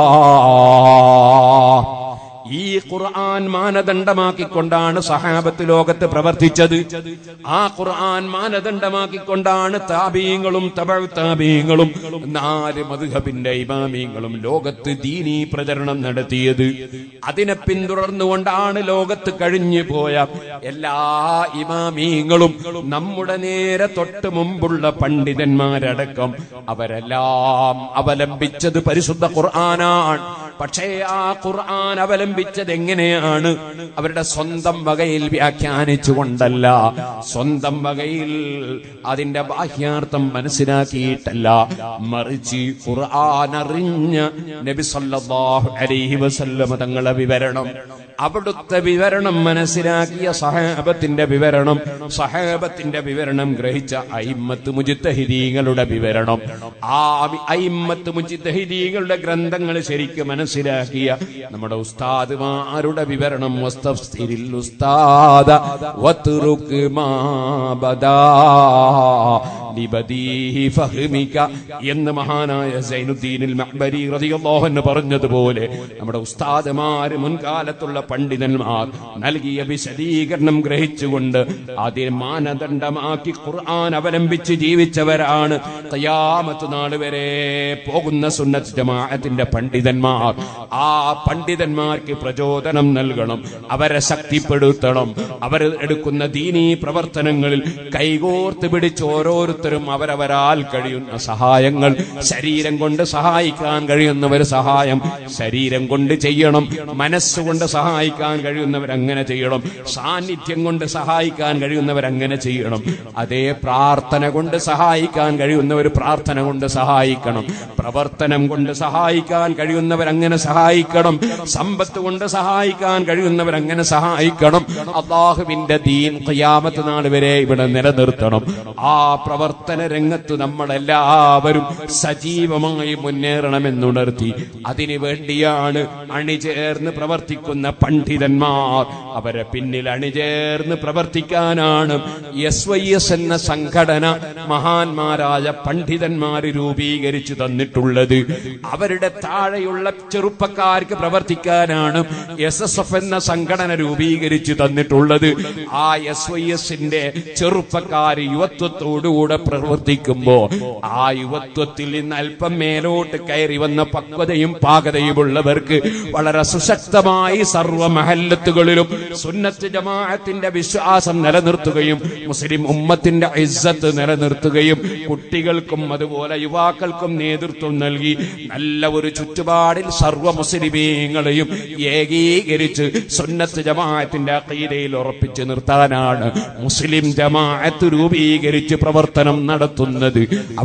ഈ ഖുർആൻ മാനദണ്ഡമാക്കിക്കൊണ്ടാണ് സഹാബത്ത് ലോകത്ത് പ്രവർത്തിച്ചത് ആ ഖുർആൻ മാനദണ്ഡമാക്കിക്കൊണ്ടാണ് താബീങ്ങളും തബഴ് താബീങ്ങളും നാല് മധുഹബിന്റെ ഇമാമീങ്ങളും ലോകത്ത് ദീനീ പ്രചരണം നടത്തിയത് അതിനെ പിന്തുടർന്നുകൊണ്ടാണ് ലോകത്ത് കഴിഞ്ഞു പോയ എല്ലാ ഇമാമീങ്ങളും നമ്മുടെ നേരെ തൊട്ട് മുമ്പുള്ള പണ്ഡിതന്മാരടക്കം അവരെല്ലാം അവലംബിച്ചത് പരിശുദ്ധ ഖുർആനാണ് പക്ഷേ ആ ഖുർആൻ അവലംബിച്ചത് എങ്ങനെയാണ് അവരുടെ സ്വന്തം വകയിൽ വ്യാഖ്യാനിച്ചുകൊണ്ടല്ല സ്വന്തം വകയിൽ അതിന്റെ ബാഹ്യാർത്ഥം മനസ്സിലാക്കിയിട്ടല്ല മറിച്ച് ഖുർആൻ അറിഞ്ഞ നബി സല്ലല്ലാഹു അലൈഹി വസല്ലമ തങ്ങളെ വിവരണം അവിടുത്തെ വിവരണം മനസ്സിലാക്കിയ സഹാബത്തിന്റെ വിവരണം സഹാബത്തിന്റെ വിവരണം ഗ്രഹിച്ച അയിമ്മത്ത് മുജിത്തഹിദീങ്ങളുടെ വിവരണം ആ അയിമ്മത്ത് മുജിത്തഹിദീങ്ങളുടെ ഗ്രന്ഥങ്ങൾ ശരിക്കും മനസ്സിലാക്കിയ നമ്മുടെ ഉസ്താദുമാരുടെ വിവരണം വസ്തഫ്സിരിൽ ഉസ്താദ വത്റുക് മാ ബദാ ലിബദീഹി ഫഹ്മിക എന്ന് മഹാനായ സൈനുദ്ദീനിൽ മഹ്ബരി റളിയല്ലാഹു അൻഹു പറഞ്ഞതുപോലെ നമ്മുടെ ഉസ്താദുമാര് മുൻകാലത്തുള്ള പണ്ഡിതന്മാർ നൽകിയ വിശദീകരണം ഗ്രഹിച്ചുകൊണ്ട് അതിനെ മാനദണ്ഡമാക്കി ഖുർആൻ അവലംബിച്ച് ജീവിച്ചവരാണ് ഖിയാമത്ത് നാൾ വരെ പോകുന്ന സുന്നത്ത് ജമാഅത്തിന്റെ പണ്ഡിതന്മാർ ആ പണ്ഡിതന്മാർക്ക് പ്രചോദനം നൽകണം അവരെ ശക്തിപ്പെടുത്തണം അവർ എടുക്കുന്ന ദീനീ പ്രവർത്തനങ്ങളിൽ കൈകോർത്ത് പിടിച്ച് ഓരോരുത്തരും അവരവരാൽ കഴിയുന്ന സഹായങ്ങൾ ശരീരം കൊണ്ട് സഹായിക്കാൻ കഴിയുന്നവർ സഹായം ശരീരം കൊണ്ട് ചെയ്യണം മനസ്സുകൊണ്ട് സഹായിക്കാൻ കഴിയുന്നവർ അങ്ങനെ ചെയ്യണം സാന്നിധ്യം കൊണ്ട് സഹായിക്കാൻ കഴിയുന്നവർ അങ്ങനെ ചെയ്യണം അതേ പ്രാർത്ഥന കൊണ്ട് സഹായിക്കാൻ കഴിയുന്നവർ പ്രാർത്ഥന കൊണ്ട് സഹായിക്കണം പ്രവർത്തനം കൊണ്ട് സഹായിക്കാൻ കഴിയുന്നവർ അങ്ങനെ സഹായിക്കണം സമ്പത്ത് കൊണ്ട് സഹായിക്കാൻ കഴിയുന്നവർ അങ്ങനെ സഹായിക്കണം അള്ളാഹുവിന്റെ ദീൻ ഖിയാമത്ത് നാൾ വരെ ഇവിടെ നിലനിർത്തണം ആ പ്രവർത്തനം പ്രവർത്തന രംഗത്ത് നമ്മളെല്ലാവരും സജീവമായി മുന്നേറണമെന്നുണർത്തി അതിനു വേണ്ടിയാണ് അണിചേർന്ന് പ്രവർത്തിക്കുന്ന പണ്ഡിതന്മാർ അവരെ പിന്നിൽ അണിചേർന്ന് പ്രവർത്തിക്കാനാണ് എസ് വൈ എസ് എന്ന സംഘടന മഹാന്മാരായ പണ്ഡിതന്മാര് രൂപീകരിച്ചു തന്നിട്ടുള്ളത് അവരുടെ താഴെയുള്ള ചെറുപ്പക്കാർക്ക് പ്രവർത്തിക്കാനാണ് എസ് എസ് എഫ് എന്ന സംഘടന രൂപീകരിച്ചു തന്നിട്ടുള്ളത് ആ എസ് വൈ എസിന്റെ ചെറുപ്പക്കാർ യുവത്വത്തോടുകൂടെ പ്രവർത്തിക്കുമ്പോ ആ യുവത്വത്തിൽ നിന്ന് അല്പം മേലോട്ട് കയറി വന്ന പക്വതയും പാകതയുമുള്ളവർക്ക് വളരെ സുശക്തമായി സർവ മഹല്ലത്തുകളിലും സുന്നത്ത് ജമാഅത്തിന്റെ വിശ്വാസം നിലനിർത്തുകയും മുസ്ലിം ഉമ്മത്തിന്റെ ഇസ്സത്ത് നിലനിർത്തുകയും കുട്ടികൾക്കും അതുപോലെ യുവാക്കൾക്കും നേതൃത്വം നൽകി നല്ല ഒരു ചുറ്റുപാടിൽ സർവ മുസ്ലിമീങ്ങളെയും ഏകീകരിച്ച് സുന്നത്ത് ജമാഅത്തിന്റെ അഖീദയിൽ ഉറപ്പിച്ചു നിർത്താനാണ് മുസ്ലിം ജമാഅത്ത് രൂപീകരിച്ച് പ്രവർത്തനം നടത്തുന്നത്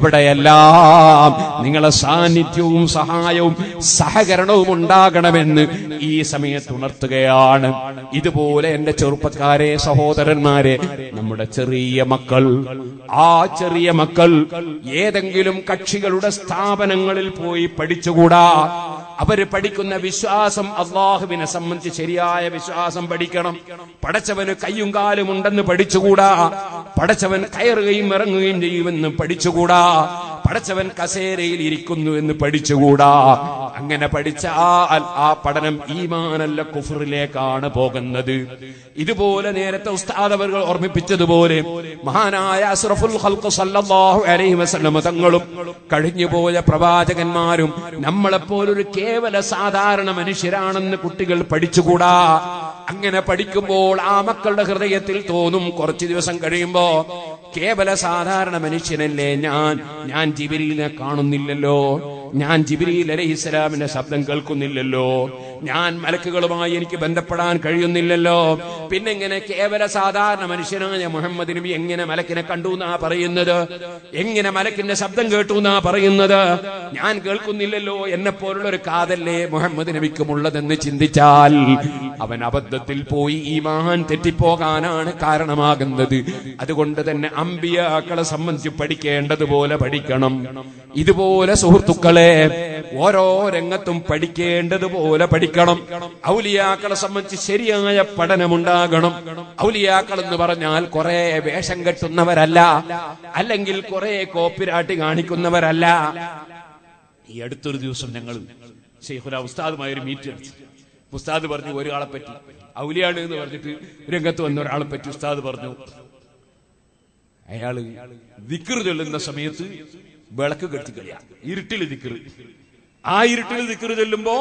അവിടെയെല്ലാം നിങ്ങളെ സാന്നിധ്യവും സഹായവും സഹകരണവും ഉണ്ടാകണമെന്ന് ഈ സമയത്ത് ഉണർത്തുകയാണ് ഇതുപോലെ എന്റെ ചെറുപ്പക്കാരെ സഹോദരന്മാരെ നമ്മുടെ ചെറിയ മക്കൾ ആ ചെറിയ മക്കൾ ഏതെങ്കിലും കക്ഷികളുടെ സ്ഥാപനങ്ങളിൽ പോയി പഠിച്ചുകൂടാ അവര് പഠിക്കുന്ന വിശ്വാസം അള്ളാഹുവിനെ സംബന്ധിച്ച് ശരിയായ വിശ്വാസം പഠിക്കണം പടച്ചവന് കയ്യും കാലും ഉണ്ടെന്ന് പഠിച്ചുകൂടാ പടച്ചവൻ കയറുകയും ഇറങ്ങുകയും ചെയ്യുമെന്ന് പഠിച്ചുകൂടാ പടച്ചവൻ കസേരയിൽ ഇരിക്കുന്നു എന്ന് പഠിച്ചുകൂടാ അങ്ങനെ പഠിച്ചാൽ ആ പഠനം ഈമാനല്ല കുഫറിലേക്കാണ് പോകുന്നത് ഇതുപോലെ നേരത്തെ ഉസ്താദ് അവർ ഓർമ്മിപ്പിച്ചതുപോലെ മഹാനായ അസ്റഫുൽ ഖൽഖ് സല്ലല്ലാഹു അലൈഹി വസല്ലം തങ്ങളും കഴിഞ്ഞുപോയ പ്രവാചകന്മാരും നമ്മളെപ്പോലൊരു കേവല സാധാരണ മനുഷ്യരാണെന്ന് കുട്ടികൾ പഠിച്ചുകൂടാ അങ്ങനെ പഠിക്കുമ്പോൾ ആ മക്കളുടെ ഹൃദയത്തിൽ തോന്നും കുറച്ചു ദിവസം കഴിയുമ്പോ കേവല സാധാരണ മനുഷ്യനല്ലേ ഞാൻ ഞാൻ ജിബിരിനെ കാണുന്നില്ലല്ലോ ഞാൻ ജിബിരിയിൽ അലൈഹി ഇസ്ലാമിന്റെ ശബ്ദം കേൾക്കുന്നില്ലല്ലോ ഞാൻ മലക്കുകളുമായി എനിക്ക് ബന്ധപ്പെടാൻ കഴിയുന്നില്ലല്ലോ പിന്നെ എങ്ങനെ കേവല സാധാരണ മനുഷ്യനായ മുഹമ്മദ് നബി എങ്ങനെ മലക്കിനെ കണ്ടു എന്നാ പറയുന്നത് എങ്ങനെ മലക്കിന്റെ ശബ്ദം കേട്ടു എന്നാ പറയുന്നത് ഞാൻ കേൾക്കുന്നില്ലല്ലോ എന്നെ പോലുള്ള ഒരു കാതല്ലേ മുഹമ്മദ് നബിക്കുമുള്ളതെന്ന് ചിന്തിച്ചാൽ അവൻ അബദ്ധത്തിൽ പോയി ഈ മഹാൻ തെറ്റിപ്പോകാനാണ് കാരണമാകുന്നത് അതുകൊണ്ട് തന്നെ അമ്പിയാക്കളെ സംബന്ധിച്ച് പഠിക്കേണ്ടതുപോലെ പഠിക്കണം ഇതുപോലെ സുഹൃത്തുക്കളെ ഓരോ രംഗത്തും പഠിക്കേണ്ടതുപോലെ പഠിക്കണം ഔലിയാക്കളെ സംബന്ധിച്ച് ശരിയായ പഠനമുണ്ടാകണം ഔലിയാക്കൾ എന്ന് പറഞ്ഞാൽ കുറെ വേഷം കെട്ടുന്നവരല്ല അല്ലെങ്കിൽ കുറെ കോപ്പിരാട്ടി കാണിക്കുന്നവരല്ല ഈ അടുത്തൊരു ദിവസം ഞങ്ങൾ ഷെയ്ഖുല ഉസ്താദുമായ ഒരു മീറ്റ് അടിച്ചു ഉസ്താദ് പറഞ്ഞു ഒരാളെ പറ്റി ഔലിയാണ് എന്ന് പറഞ്ഞിട്ട് രംഗത്ത് വന്ന ഒരാളെ പറ്റി ഉസ്താദ് പറഞ്ഞു അയാള് ദിക്കർ ചൊല്ലുന്ന സമയത്ത് വിളക്ക് കെട്ടി കളിയാണ് ഇരുട്ടിൽ ദിക്കർ ആ ഇരുട്ടിൽ ദിക്കർ ചൊല്ലുമ്പോ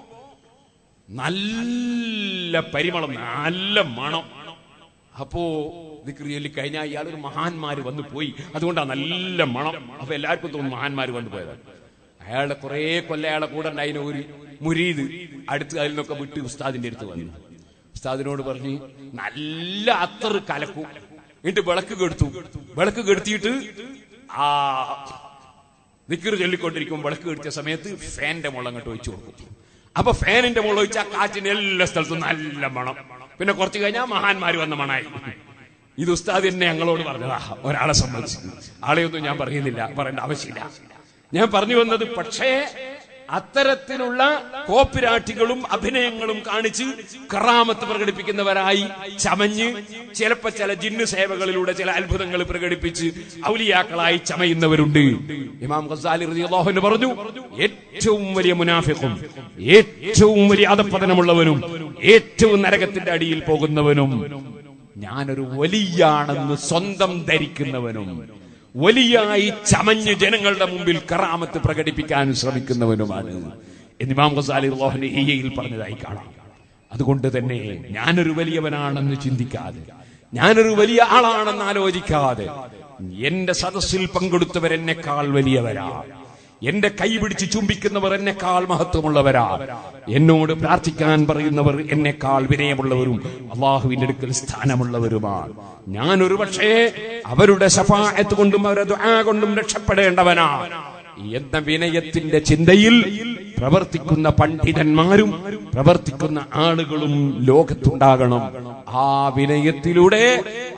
നല്ല പരിമളം നല്ല മണം അപ്പോ ദിക്കർ ചൊല്ലി കഴിഞ്ഞാൽ ഇയാൾ ഒരു മഹാന്മാര് വന്നു പോയി അതുകൊണ്ടാ നല്ല മണം അപ്പൊ എല്ലാവർക്കും തോന്നുന്നു മഹാന്മാര് വന്നു പോയത് അയാളുടെ കുറെ കൊല്ല അയാളെ കൂടെ ഉണ്ടായിരുന്ന ഒരു മുരീത് അടുത്ത് അതിൽ നിന്നൊക്കെ വിട്ട് ഉസ്താദിന്റെ അടുത്ത് വന്നു ഉസ്താദിനോട് പറഞ്ഞു നല്ല അത്തർ കലക്കും എന്നിട്ട് വിളക്ക് കെടുത്തു വിളക്ക് കെടുത്തിയിട്ട് ആ നിക്കറ് ചൊല്ലിക്കൊണ്ടിരിക്കും വിളക്ക് കെടുത്തിയ സമയത്ത് ഫാന്റെ മുള്ള അങ്ങോട്ട് ഒഴിച്ചു കൊടുക്കും അപ്പൊ ഫാനിന്റെ മുള്ള ഒഴിച്ചാൽ കാറ്റിന് എല്ലാ സ്ഥലത്തും നല്ല മണം പിന്നെ കുറച്ച് കഴിഞ്ഞാൽ മഹാന്മാര് വന്ന മണായി ഇത് ഉസ്താദ് എന്നെ ഞങ്ങളോട് പറഞ്ഞതാ ഒരാളെ സംബന്ധിച്ച് ആളെയൊന്നും ഞാൻ പറയുന്നില്ല പറയേണ്ട ആവശ്യമില്ല ഞാൻ പറഞ്ഞു വന്നത് പക്ഷേ അത്തരത്തിലുള്ള കോപ്പിരാട്ടികളും അഭിനയങ്ങളും കാണിച്ച് കറാമത്ത് പ്രകടിപ്പിക്കുന്നവരായി ചമഞ്ഞ് ചിലപ്പോ ചില ജിന്നു സേവകളിലൂടെ ചില അത്ഭുതങ്ങൾ പ്രകടിപ്പിച്ച് ഔലിയാക്കളായി ചമയുന്നവരുണ്ട് ഇമാം ഖസാലി റളിയല്ലാഹു പറഞ്ഞു ഏറ്റവും വലിയ മുനാഫിഖും ഏറ്റവും വലിയ അധപ്പതനമുള്ളവനും ഏറ്റവും നരകത്തിന്റെ അടിയിൽ പോകുന്നവനും ഞാനൊരു വലിയാണെന്ന് സ്വന്തം ധരിക്കുന്നവനും വലിയായി ചമഞ്ഞ് ജനങ്ങളുടെ മുമ്പിൽ കറാമത്ത് പ്രകടിപ്പിക്കാൻ ശ്രമിക്കുന്നവനുമാണ് എന്നിമാം ഖസാലി അള്ളാഹുന്റെ ഈയയിൽ പറഞ്ഞതായി കാണാം അതുകൊണ്ട് തന്നെ ഞാനൊരു വലിയവനാണെന്ന് ചിന്തിക്കാതെ ഞാനൊരു വലിയ ആളാണെന്ന് ആലോചിക്കാതെ എന്റെ സദസ്സിൽ പങ്കെടുത്തവർ എന്നെക്കാൾ വലിയവരാ എന്റെ കൈ പിടിച്ച് ചുംബിക്കുന്നവർ എന്നെക്കാൾ മഹത്വമുള്ളവരാ എന്നോട് പ്രാർത്ഥിക്കാൻ പറയുന്നവർ എന്നെക്കാൾ വിനയമുള്ളവരും അള്ളാഹുവിന്റെ അടുക്കൽ സ്ഥാനമുള്ളവരുമാണ് ഞാൻ ഒരു പക്ഷേ അവരുടെ ശഫായത്ത് കൊണ്ടും അവരുടെ ദുആ കൊണ്ടും രക്ഷപ്പെടേണ്ടവനാ എന്ന വിനയത്തിന്റെ ചിന്തയിൽ പ്രവർത്തിക്കുന്ന പണ്ഡിതന്മാരും പ്രവർത്തിക്കുന്ന ആളുകളും ലോകത്തുണ്ടാകണം ആ വിനയത്തിലൂടെ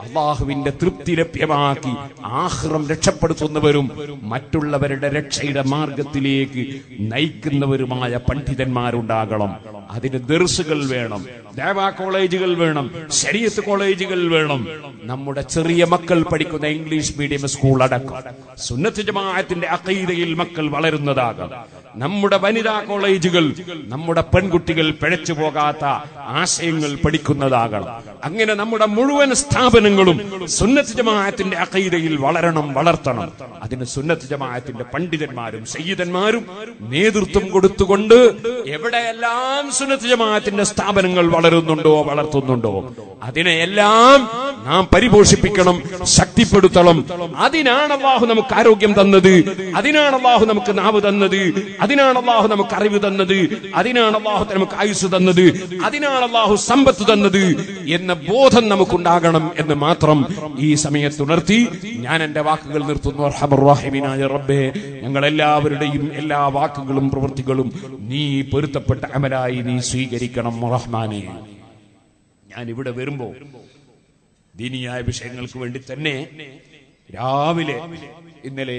അള്ളാഹുവിന്റെ തൃപ്തി ലഭ്യമാക്കി ആഹ്റം രക്ഷപ്പെടുത്തുന്നവരും മറ്റുള്ളവരുടെ രക്ഷയുടെ മാർഗത്തിലേക്ക് നയിക്കുന്നവരുമായ പണ്ഡിതന്മാരുണ്ടാകണം അതിന് ദർസുകൾ വേണം ദേവാ കോളേജുകൾ വേണം ശരീരത്ത് കോളേജുകൾ വേണം നമ്മുടെ ചെറിയ മക്കൾ പഠിക്കുന്ന ഇംഗ്ലീഷ് മീഡിയം സ്കൂൾ അടക്കം സുന്നത്ത് ജമാഅത്തിന്റെ അക്കീതയിൽ മക്കൾ വളരുന്നതാകാം നമ്മുടെ വനിതാ കോളേജുകൾ നമ്മുടെ പെൺകുട്ടികൾ പിഴച്ചു പോകാത്ത ആശയങ്ങൾ പഠിക്കുന്നതാകണം അങ്ങനെ നമ്മുടെ മുഴുവൻ സ്ഥാപനങ്ങളും സുന്നത്ത് ജമാഅത്തിന്റെ അക്കീതയിൽ വളരണം വളർത്തണം അതിന് സുന്നത്ത് ജമാഅത്തിന്റെ പണ്ഡിതന്മാരും സയ്യിദന്മാരും നേതൃത്വം കൊടുത്തുകൊണ്ട് എവിടെയെല്ലാം സുന്നത്ത് ജമാഅത്തിന്റെ സ്ഥാപനങ്ങൾ വളരുന്നുണ്ടോ വളർത്തുന്നുണ്ടോ അതിനെയെല്ലാം നാം പരിപോഷിപ്പിക്കണം ശക്തിപ്പെടുത്തണം അതിനാണ് അള്ളാഹു നമുക്ക് ആരോഗ്യം തന്നത് അതിനാണ് അള്ളാഹു നമുക്ക് നാവ് തന്നത് അതിനാണ് അള്ളാഹു നമുക്ക് അറിവ് തന്നത് അതിനാണ് അള്ളാഹു നമുക്ക് ആയുസ് തന്നത് അതിനാണ് അള്ളാഹു സമ്പത്ത് തന്നത് എന്ന ബോധം നമുക്കുണ്ടാകണം എന്ന് മാത്രം ഈ സമയത്ത് ഉണർത്തി ഞാൻ എന്റെ വാക്കുകൾ നിർത്തുന്നു അർഹമറാഹിമിനായ റബ്ബേ ഞങ്ങൾ എല്ലാവരുടെയും എല്ലാ വാക്കുകളും പ്രവൃത്തികളും നീ പൊരുത്തപ്പെട്ട അമലായി നീ സ്വീകരിക്കണം റഹ്മാനെ ഞാൻ ഇവിടെ വരുമ്പോ ദീനിയായ വിഷയങ്ങൾക്ക് വേണ്ടി തന്നെ രാവിലെ ഇന്നലെ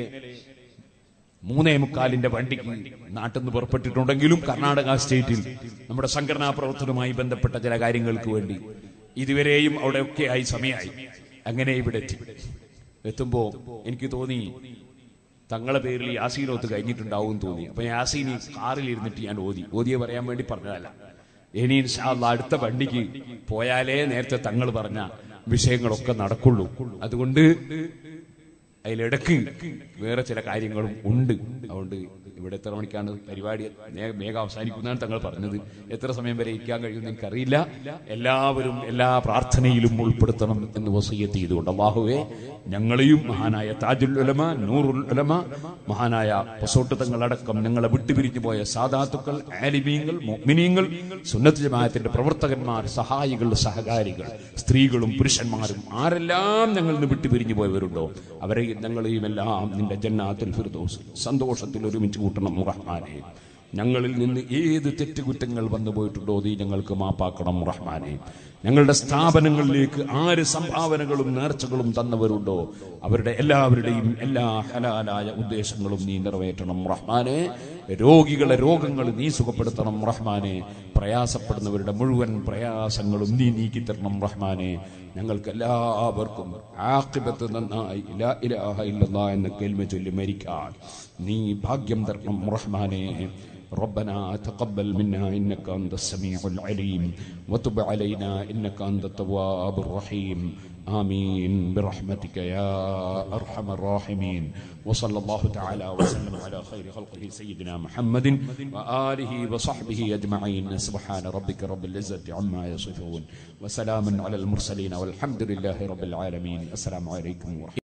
മൂന്നേ മുക്കാലിന്റെ വണ്ടിക്ക് നാട്ടിൽ നിന്ന് പുറപ്പെട്ടിട്ടുണ്ടെങ്കിലും കർണാടക സ്റ്റേറ്റിൽ നമ്മുടെ സംഘടനാ പ്രവർത്തനവുമായി ബന്ധപ്പെട്ട ചില കാര്യങ്ങൾക്ക് വേണ്ടി ഇതുവരെയും അവിടെയൊക്കെ ആയി സമയമായി അങ്ങനെ ഇവിടെ എത്തി എത്തുമ്പോ എനിക്ക് തോന്നി തങ്ങളെ പേരിൽ യാസീനോത്ത് കഴിഞ്ഞിട്ടുണ്ടാവും തോന്നി അപ്പൊ യാസീനി കാറിൽ ഇരുന്നിട്ട് ഞാൻ ഓതി ഓതിയെ പറയാൻ വേണ്ടി പറഞ്ഞതല്ല ഇനി ഇൻഷാ അള്ളാ അടുത്ത വണ്ടിക്ക് പോയാലേ നേരത്തെ തങ്ങൾ പറഞ്ഞ വിഷയങ്ങളൊക്കെ നടക്കുള്ളൂ അതുകൊണ്ട് അതിലിടക്ക് വേറെ ചില കാര്യങ്ങളും ഉണ്ട് അതുകൊണ്ട് ഇവിടെ എത്ര മണിക്കാണ് പരിപാടി നേ- വേഗം അവസാനിക്കുന്നതാണ് തങ്ങൾ പറഞ്ഞത് എത്ര സമയം വരെ ഇരിക്കാൻ കഴിയുമെന്ന് എനിക്കറിയില്ല എല്ലാവരും എല്ലാ പ്രാർത്ഥനയിലും ഉൾപ്പെടുത്തണം എന്ന് വസയ്യത്ത് ചെയ്തുകൊണ്ട് അള്ളാഹുവെ ഞങ്ങളെയും മഹാനായ താജുൽ ഉലമ നൂറുൽ ഉലമ മഹാനായ പൊസോട്ട് തങ്ങളടക്കം ഞങ്ങളെ വിട്ടുപിരിഞ്ഞു പോയ സാധാത്തുക്കൾ ആലിമീങ്ങൾ മുഅ്മിനീങ്ങൾ സുന്നത്ത് ജമാഅത്തിന്റെ പ്രവർത്തകന്മാർ സഹായികൾ സഹകാരികൾ സ്ത്രീകളും പുരുഷന്മാരും ആരെല്ലാം ഞങ്ങളിൽ നിന്ന് വിട്ടുപിരിഞ്ഞു പോയവരുണ്ടോ അവരെ ഞങ്ങളെയും എല്ലാം നിന്റെ ജന്നാത്തുൽ ഫിർദൗസ് സന്തോഷത്തിൽ ഒരുമിച്ച് കൂട്ടണം റഹ്മാനെ ഞങ്ങളിൽ നിന്ന് ഏത് തെറ്റുകുറ്റങ്ങൾ വന്നു പോയിട്ടുണ്ടോ നീ ഞങ്ങൾക്ക് മാപ്പാക്കണം റഹ്മാനെ ഞങ്ങളുടെ സ്ഥാപനങ്ങളിലേക്ക് ആര് സംഭാവനകളും നേർച്ചകളും തന്നവരുണ്ടോ അവരുടെ എല്ലാവരുടെയും എല്ലാ ഹലാലായ ഉദ്ദേശങ്ങളും നീ നിറവേറ്റണം റഹ്മാനെ രോഗികളെ രോഗങ്ങൾ നീ സുഖപ്പെടുത്തണം റഹ്മാനെ പ്രയാസപ്പെടുന്നവരുടെ മുഴുവൻ പ്രയാസങ്ങളും നീ നീക്കിത്തരണം റഹ്മാനെ ഞങ്ങൾക്ക് എല്ലാവർക്കും ആഖിബത്ത് നന്നായി ലാ ഇലാഹ ഇല്ലല്ലാ എന്ന കെൽമ ചൊല്ലി മരിക്കാൻ നീ ഭാഗ്യം തരണം റഹ്മാനെ ربنا تقبل منا انك انت السميع العليم وتب علينا انك انت التواب الرحيم امين برحمتك يا ارحم الراحمين وصلى الله تعالى وسلم على خير خلقه سيدنا محمد واله وصحبه اجمعين سبحان ربك رب العزه عما يصفون وسلام على المرسلين والحمد لله رب العالمين السلام عليكم ورحمه